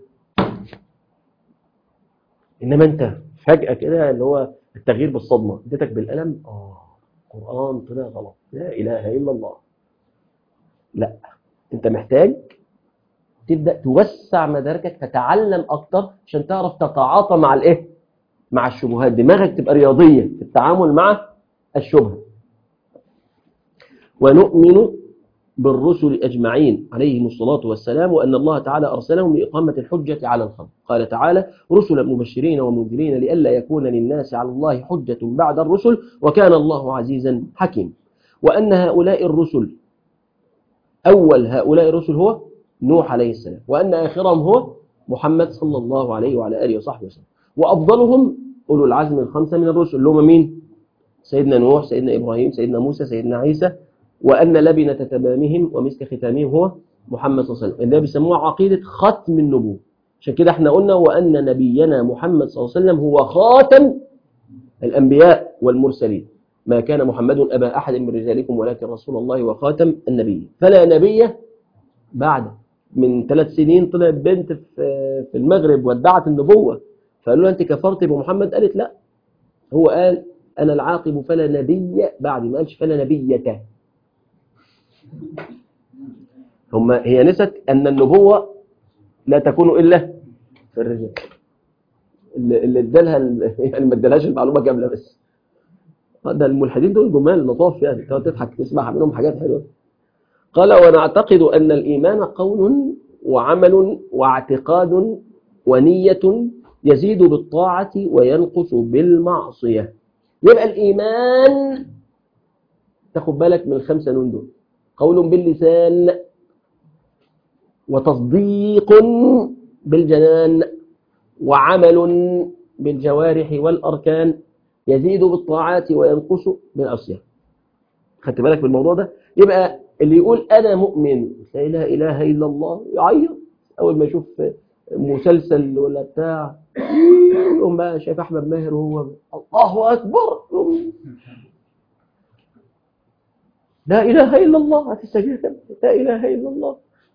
انما انت فجاه كده اللي هو التغيير بالصدمه اديتك بالقلم اه القران طلع غلط لا اله الا الله لا انت محتاج تبدا توسع مداركك تتعلم اكتر عشان تعرف تتعاطى مع الايه مع الشبهات دماغك تبقى رياضيه في التعامل مع الشبهه ونؤمن بالرسل أجمعين عليهم الصلاة والسلام وأن الله تعالى أرسلهم لإقامة الحجة على الخلق قال تعالى رسلا مبشرين ومنذرين لئلا يكون للناس على الله حجة بعد الرسل وكان الله عزيزا حكيم وأن هؤلاء الرسل أول هؤلاء الرسل هو نوح عليه السلام وأن آخرهم هو محمد صلى الله عليه وعلى آله وصحبه وسلم وأفضلهم أولو العزم الخمسة من الرسل اللي هم مين؟ سيدنا نوح سيدنا إبراهيم سيدنا موسى سيدنا عيسى وأن لبنة تمامهم ومسك ختامهم هو محمد صلى الله عليه وسلم اللي بيسموها عقيدة ختم النبوة عشان كده احنا قلنا وأن نبينا محمد صلى الله عليه وسلم هو خاتم الأنبياء والمرسلين ما كان محمد أبا أحد من رجالكم ولكن رسول الله وخاتم النبي فلا نبي بعد من ثلاث سنين طلعت بنت في في المغرب وادعت النبوة فقالوا لها أنت كفرت بمحمد قالت لا هو قال أنا العاقب فلا نبي بعد ما قالش فلا نبية هم هي نست أن النبوة لا تكون إلا في الرجال اللي اللي ادالها يعني ما ادالهاش المعلومة كاملة بس ده الملحدين دول جمال لطاف يعني تقعد تضحك تسمع منهم حاجات حلوة قال ونعتقد أن الإيمان قول وعمل واعتقاد ونية يزيد بالطاعة وينقص بالمعصية يبقى الإيمان تاخد بالك من الخمسة نون دول قول باللسان وتصديق بالجنان وعمل بالجوارح والأركان يزيد بالطاعات وينقص بالعصيان خدت بالك بالموضوع ده يبقى اللي يقول أنا مؤمن لا إله إله إلا الله يعيط أول ما يشوف مسلسل ولا بتاع يقوم بقى شايف أحمد ماهر وهو الله أكبر لا إله إلا الله هتستجيب لا إله إلا الله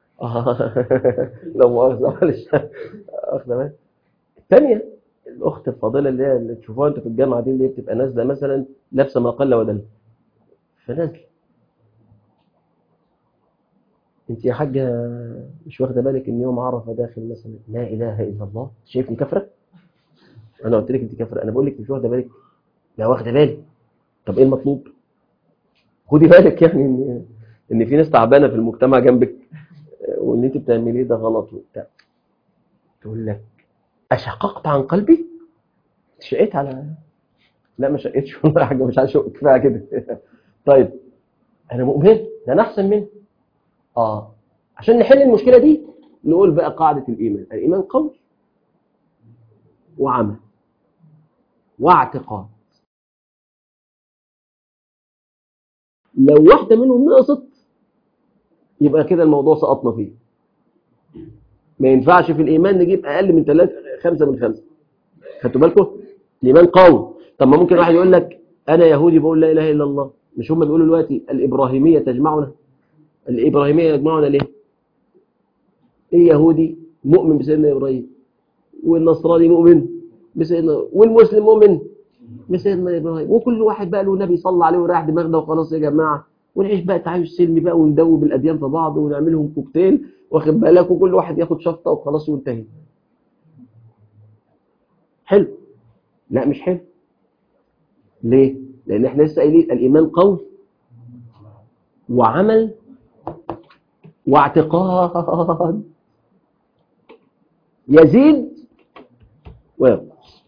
لو مؤاخذة معلش أخذ بالك الثانية الأخت الفاضلة اللي هي اللي تشوفوها أنتوا في الجامعة دي اللي هي بتبقى نازلة مثلا لابسة ما قل ودل فنازلة أنت يا حاجة مش واخدة بالك إن يوم عرفة داخل مثلا لا إله إلا الله شايفني كافرة؟ أنا قلت لك أنت كافرة أنا بقول لك مش واخدة بالك لا واخدة بالي طب إيه المطلوب؟ خدي بالك يعني إن إن في ناس تعبانة في المجتمع جنبك واللي أنت بتعمليه ده غلط وبتاع تقول لك أشققت عن قلبي؟ شقيت على لا ما شقيتش ولا حاجة مش عايز كفاية كده طيب أنا مؤمن ده أنا أحسن منه آه عشان نحل المشكلة دي نقول بقى قاعدة الإيمان الإيمان قول وعمل واعتقاد لو واحدة منهم نقصت يبقى كده الموضوع سقطنا فيه ما ينفعش في الإيمان نجيب أقل من ثلاثة خمسة من خمسة خدتوا بالكم الإيمان قول طب ما ممكن واحد يقول لك أنا يهودي بقول لا إله إلا الله مش هم بيقولوا دلوقتي الإبراهيمية تجمعنا الإبراهيمية يجمعنا ليه إيه يهودي مؤمن بسيدنا إبراهيم والنصراني مؤمن بسيدنا والمسلم مؤمن بسيدنا إبراهيم وكل واحد بقى له نبي صلى عليه وراح دماغنا وخلاص يا جماعة ونعيش بقى تعايش سلمي بقى وندوب الأديان في بعض ونعملهم كوكتيل واخد بالك وكل واحد ياخد شفطة وخلاص وانتهي حلو لا مش حلو ليه لأن احنا لسه قايلين الإيمان قول وعمل واعتقاد يزيد وينقص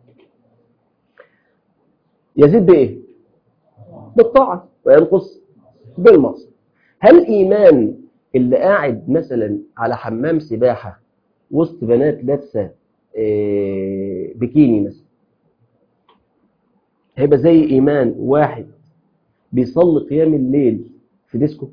يزيد بإيه؟ بالطاعة وينقص بالمعصية هل إيمان اللي قاعد مثلا على حمام سباحة وسط بنات لابسة إيه بكيني مثلا هيبقى زي إيمان واحد بيصلي قيام الليل في ديسكو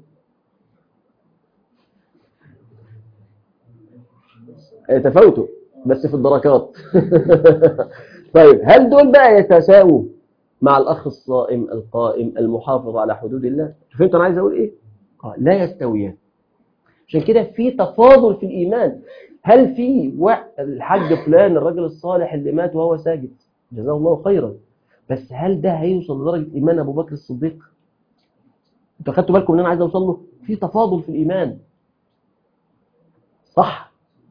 تفاوتوا بس في الدركات طيب هل دول بقى يتساووا مع الأخ الصائم القائم المحافظ على حدود الله فهمت أنا عايز أقول إيه آه لا يستويان عشان كده في تفاضل في الإيمان هل في الحاج فلان الرجل الصالح اللي مات وهو ساجد جزاه الله خيرا بس هل ده هيوصل لدرجة إيمان أبو بكر الصديق انتوا خدتوا بالكم ان انا عايز اوصل له في تفاضل في الايمان صح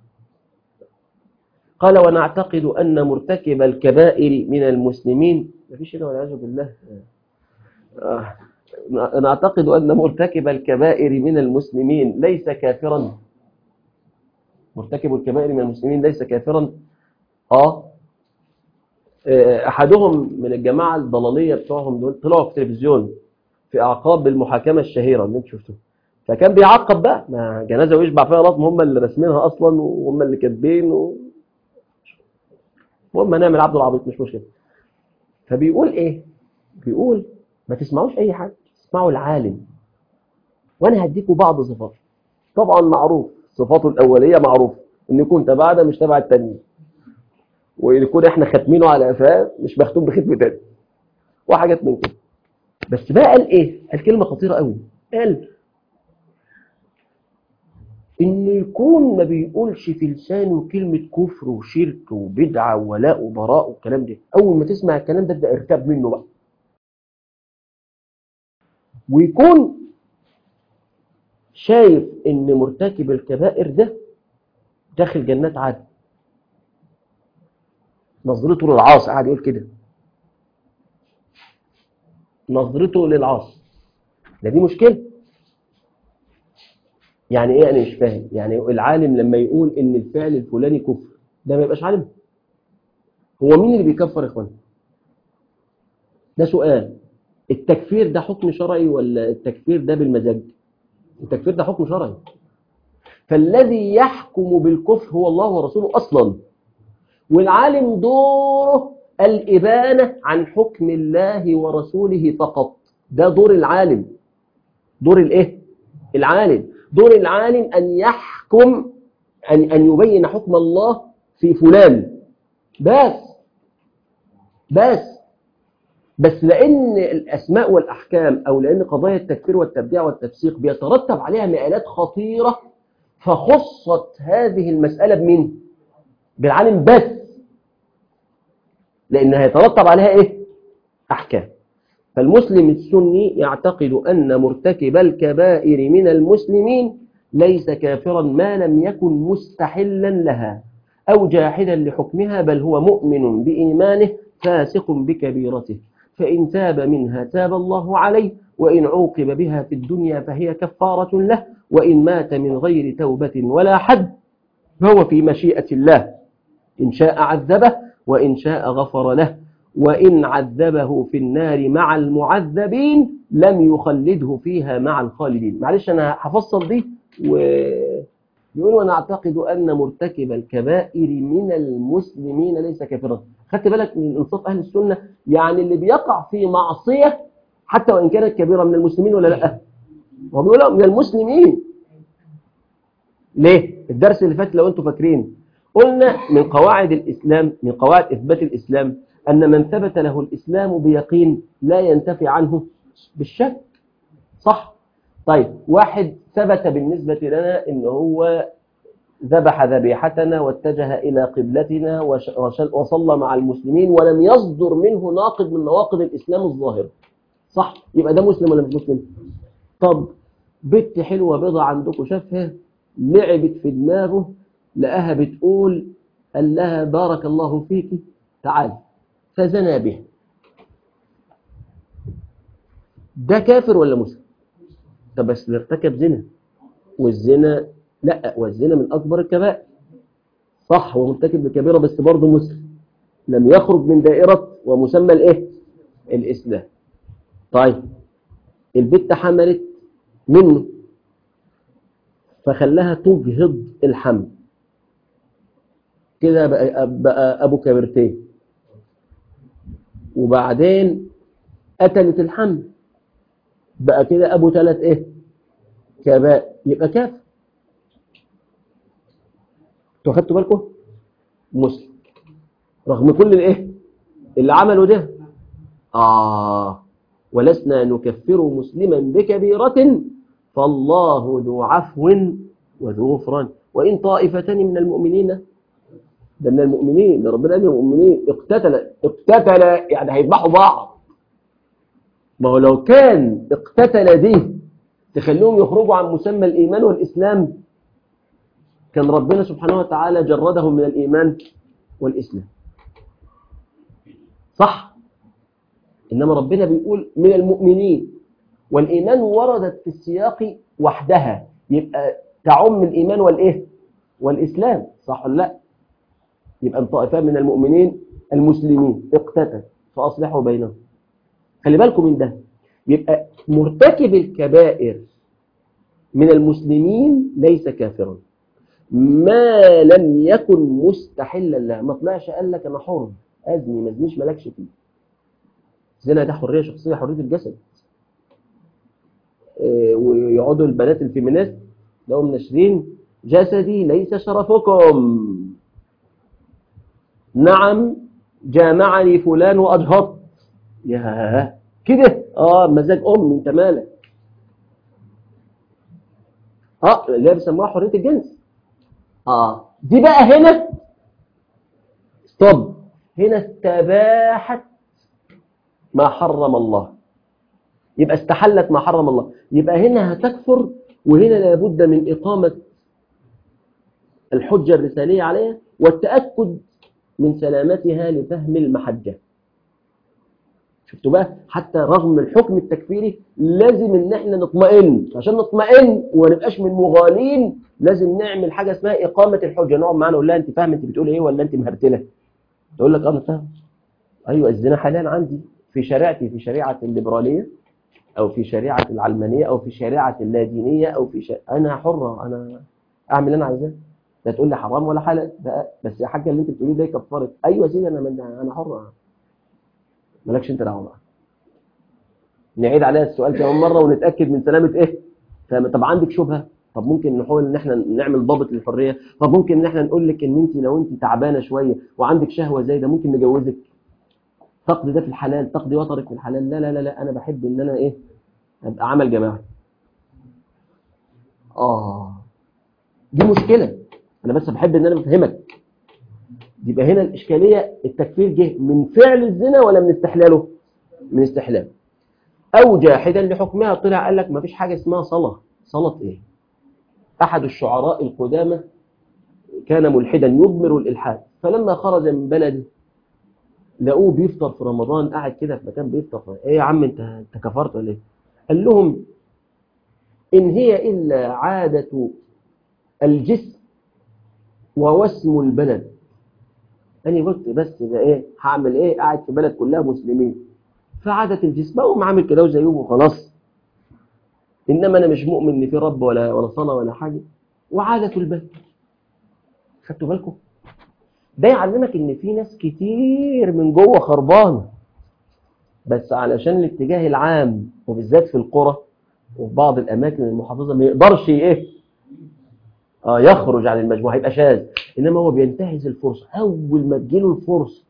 قال ونعتقد ان مرتكب الكبائر من المسلمين مفيش هنا والعياذ بالله آه. نعتقد ان مرتكب الكبائر من المسلمين ليس كافرا مرتكب الكبائر من المسلمين ليس كافرا اه احدهم من الجماعه الضلاليه بتوعهم دول طلعوا في التلفزيون في اعقاب المحاكمه الشهيره اللي انت شفتوه فكان بيعقب بقى ما جنازه ويشبع فيها رقم هم اللي راسمينها اصلا وهم اللي كاتبين و... المهم نعمل عبد العبيط مش مشكله فبيقول ايه بيقول ما تسمعوش اي حاجه اسمعوا العالم وانا هديكم بعض صفاته طبعا معروف صفاته الاوليه معروف ان يكون تبع ده مش تبع التانيين ويكون احنا ختمينه على قفاه مش مختوم بختم تاني وحاجات من كده بس بقى قال ايه قال كلمه خطيره قوي قال انه يكون ما بيقولش في لسانه كلمه كفر وشرك وبدعه وولاء وبراء والكلام ده اول ما تسمع الكلام ده ابدا ارتاب منه بقى ويكون شايف ان مرتكب الكبائر ده داخل جنات عدن نظرته للعاصي قاعد يقول كده نظرته للعاصي ده دي مشكله يعني ايه انا مش فاهم يعني العالم لما يقول ان الفعل الفلاني كفر ده ما يبقاش عالم هو مين اللي بيكفر يا اخوان ده سؤال التكفير ده حكم شرعي ولا التكفير ده بالمزاج التكفير ده حكم شرعي فالذي يحكم بالكفر هو الله ورسوله اصلا والعالم دوره الإبانة عن حكم الله ورسوله فقط ده دور العالم دور الايه العالم دور العالم أن يحكم أن, أن يبين حكم الله في فلان بس بس بس لأن الأسماء والأحكام أو لأن قضايا التكفير والتبديع والتفسيق بيترتب عليها مآلات خطيرة فخصت هذه المسألة بمين؟ بالعالم بس لأن هيترتب عليها إيه؟ أحكام فالمسلم السني يعتقد أن مرتكب الكبائر من المسلمين ليس كافرا ما لم يكن مستحلا لها أو جاحدا لحكمها بل هو مؤمن بإيمانه فاسق بكبيرته فإن تاب منها تاب الله عليه وإن عوقب بها في الدنيا فهي كفارة له وإن مات من غير توبة ولا حد فهو في مشيئة الله إن شاء عذبه وإن شاء غفر له وإن عذبه في النار مع المعذبين لم يخلده فيها مع الخالدين معلش أنا هفصل دي ويقول وأنا أعتقد أن مرتكب الكبائر من المسلمين ليس كافرا خدت بالك من إنصاف أهل السنة يعني اللي بيقع في معصية حتى وإن كانت كبيرة من المسلمين ولا لا هو بيقول من المسلمين ليه الدرس اللي فات لو أنتم فاكرين قلنا من قواعد الإسلام من قواعد إثبات الإسلام أن من ثبت له الإسلام بيقين لا ينتفي عنه بالشك صح طيب واحد ثبت بالنسبة لنا إن هو ذبح ذبيحتنا واتجه إلى قبلتنا وصلى مع المسلمين ولم يصدر منه ناقض من نواقض الإسلام الظاهر صح يبقى ده مسلم ولا مش مسلم طب بنت حلوة بيضة عندكم شافها لعبت في دماغه لقاها بتقول قال لها بارك الله فيك تعال فزنى بها ده كافر ولا مسلم طب بس اللي ارتكب زنا والزنا لا والزنا من اكبر الكبائر صح هو مرتكب لكبيره بس برضه مسلم لم يخرج من دائره ومسمى الايه الاسلام طيب البت حملت منه فخلاها تجهض الحمل كده بقى, بقى ابو كبرتين وبعدين قتلت الحمل بقى كده ابو ثلاث ايه كباء يبقى كافر انتوا خدتوا بالكم مسلم رغم كل الايه اللي عملوا ده اه ولسنا نكفر مسلما بكبيرة فالله ذو عفو وذو غفران وإن طائفتان من المؤمنين ده من المؤمنين ده ربنا قال المؤمنين اقتتل اقتتل يعني هيذبحوا بعض ما هو لو كان اقتتل دي تخليهم يخرجوا عن مسمى الإيمان والإسلام كان ربنا سبحانه وتعالى جردهم من الإيمان والإسلام صح إنما ربنا بيقول من المؤمنين والإيمان وردت في السياق وحدها يبقى تعم الإيمان والإيه والإسلام صح ولا لا يبقى الطائفان من المؤمنين المسلمين اقتتل فأصلحوا بينهم خلي بالكم من ده يبقى مرتكب الكبائر من المسلمين ليس كافرا ما لم يكن مستحلا له ما طلعش قال لك انا حر ازني ما ازنيش مالكش فيه الزنا ده حريه شخصيه حريه الجسد إيه ويقعدوا البنات الفيمينيست لو منشرين جسدي ليس شرفكم نعم جامعني فلان واجهضت يا كده اه مزاج امي انت مالك اه اللي هي بيسموها حريه الجنس اه دي بقى هنا ستوب هنا استباحت ما حرم الله يبقى استحلت ما حرم الله يبقى هنا هتكفر وهنا لابد من إقامة الحجة الرسالية عليها والتأكد من سلامتها لفهم المحجة شفتوا بقى حتى رغم الحكم التكفيري لازم ان احنا نطمئن عشان نطمئن وما نبقاش من مغالين لازم نعمل حاجة اسمها إقامة الحجة نقعد معانا نقول لها انت فاهم انت بتقول ايه ولا انت مهرتله تقول لك اه انا فاهم ايوه الزنا حاليا عندي في شريعتي في شريعة الليبرالية او في شريعة العلمانية او في شريعة اللادينية او في شريعة انا حرة انا اعمل اللي انا عايزاه لا تقول لي حرام ولا حلال ده بس يا حاجه اللي انت بتقوليه ده كفاره ايوه يا سيدي انا من انا حر مالكش انت دعوه بقى نعيد عليها السؤال كمان مره ونتاكد من سلامه ايه فاهم طب عندك شبهه طب ممكن نحاول ان احنا نعمل ضابط للحريه طب ممكن ان احنا نقول لك ان انت لو انت تعبانه شويه وعندك شهوه زي ده ممكن نجوزك تقضي ده في الحلال تقضي وطرك في الحلال لا لا لا لا انا بحب ان انا ايه ابقى عمل جماعي اه دي مشكله انا بس بحب ان انا افهمك يبقى هنا الاشكاليه التكفير جه من فعل الزنا ولا من استحلاله من استحلاله او جاحدا لحكمها طلع قال لك ما فيش حاجه اسمها صلاه صلاه ايه احد الشعراء القدامى كان ملحدا يضمر الالحاد فلما خرج من بلده لقوه بيفطر في رمضان قاعد كده في مكان بيفطر ايه يا عم انت انت كفرت ولا ايه قال لهم ان هي الا عاده الجسم ووسم البلد أنا قلت بس ده إيه هعمل إيه قاعد في بلد كلها مسلمين فعادة الجسم بقوم عامل كده وزيهم وخلاص إنما أنا مش مؤمن إن في رب ولا ولا صلاة ولا حاجة وعادة البلد خدتوا بالكم ده يعلمك إن في ناس كتير من جوه خربانة بس علشان الاتجاه العام وبالذات في القرى وفي بعض الأماكن المحافظة ما يقدرش إيه آه يخرج عن المجموعة يبقى شاذ إنما هو بينتهز الفرصة أول ما تجيله الفرصة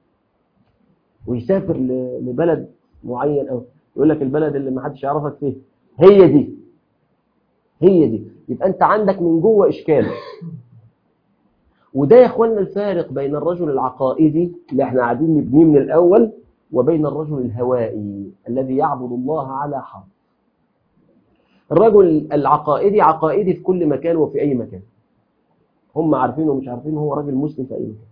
ويسافر لبلد معين أو يقول لك البلد اللي ما حدش يعرفك فيه هي دي هي دي يبقى أنت عندك من جوه إشكال وده يا إخواننا الفارق بين الرجل العقائدي اللي احنا قاعدين نبنيه من الأول وبين الرجل الهوائي الذي يعبد الله على حرف الرجل العقائدي عقائدي في كل مكان وفي أي مكان هم عارفين ومش عارفين هو راجل مسلم في أي مكان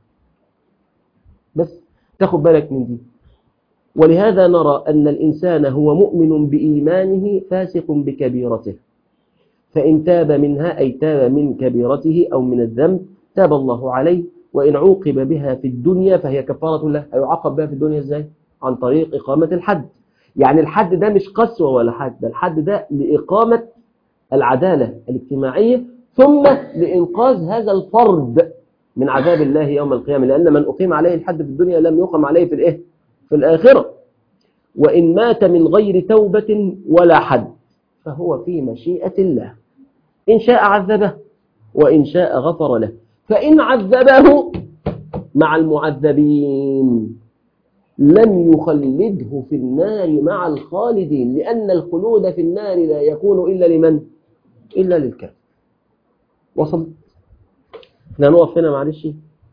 بس تاخد بالك من دي ولهذا نرى أن الإنسان هو مؤمن بإيمانه فاسق بكبيرته فإن تاب منها أي تاب من كبيرته أو من الذنب تاب الله عليه وإن عوقب بها في الدنيا فهي كفارة له هيعاقب بها في الدنيا إزاي؟ عن طريق إقامة الحد يعني الحد ده مش قسوة ولا حد ده الحد ده لإقامة العدالة الاجتماعية ثم لإنقاذ هذا الفرد من عذاب الله يوم القيامة لأن من أقيم عليه الحد في الدنيا لم يقم عليه في الإيه؟ في الآخرة وإن مات من غير توبة ولا حد فهو في مشيئة الله إن شاء عذبه وإن شاء غفر له فإن عذبه مع المعذبين لم يخلده في النار مع الخالدين لأن الخلود في النار لا يكون إلا لمن؟ إلا للكافر وصل احنا هنقف هنا معلش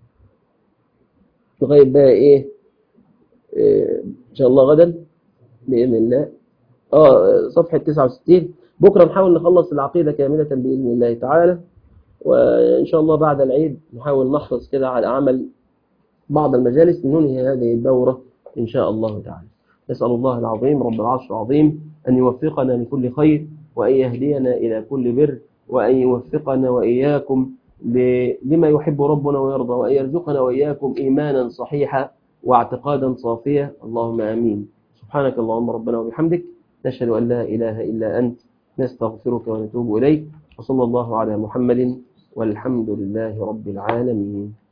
لغاية بقى إيه إيه إن شاء الله غدا بإذن الله آه صفحة 69 بكرة نحاول نخلص العقيدة كاملة بإذن الله تعالى وإن شاء الله بعد العيد نحاول نحرص كده على عمل بعض المجالس ننهي هذه الدورة إن شاء الله تعالى نسأل الله العظيم رب العرش العظيم أن يوفقنا لكل خير وأن يهدينا إلى كل بر وأن يوفقنا وإياكم لما يحب ربنا ويرضى وأن يرزقنا وإياكم إيمانا صحيحا واعتقادا صافيا اللهم آمين سبحانك اللهم ربنا وبحمدك نشهد أن لا إله إلا أنت نستغفرك ونتوب إليك وصلى الله على محمد والحمد لله رب العالمين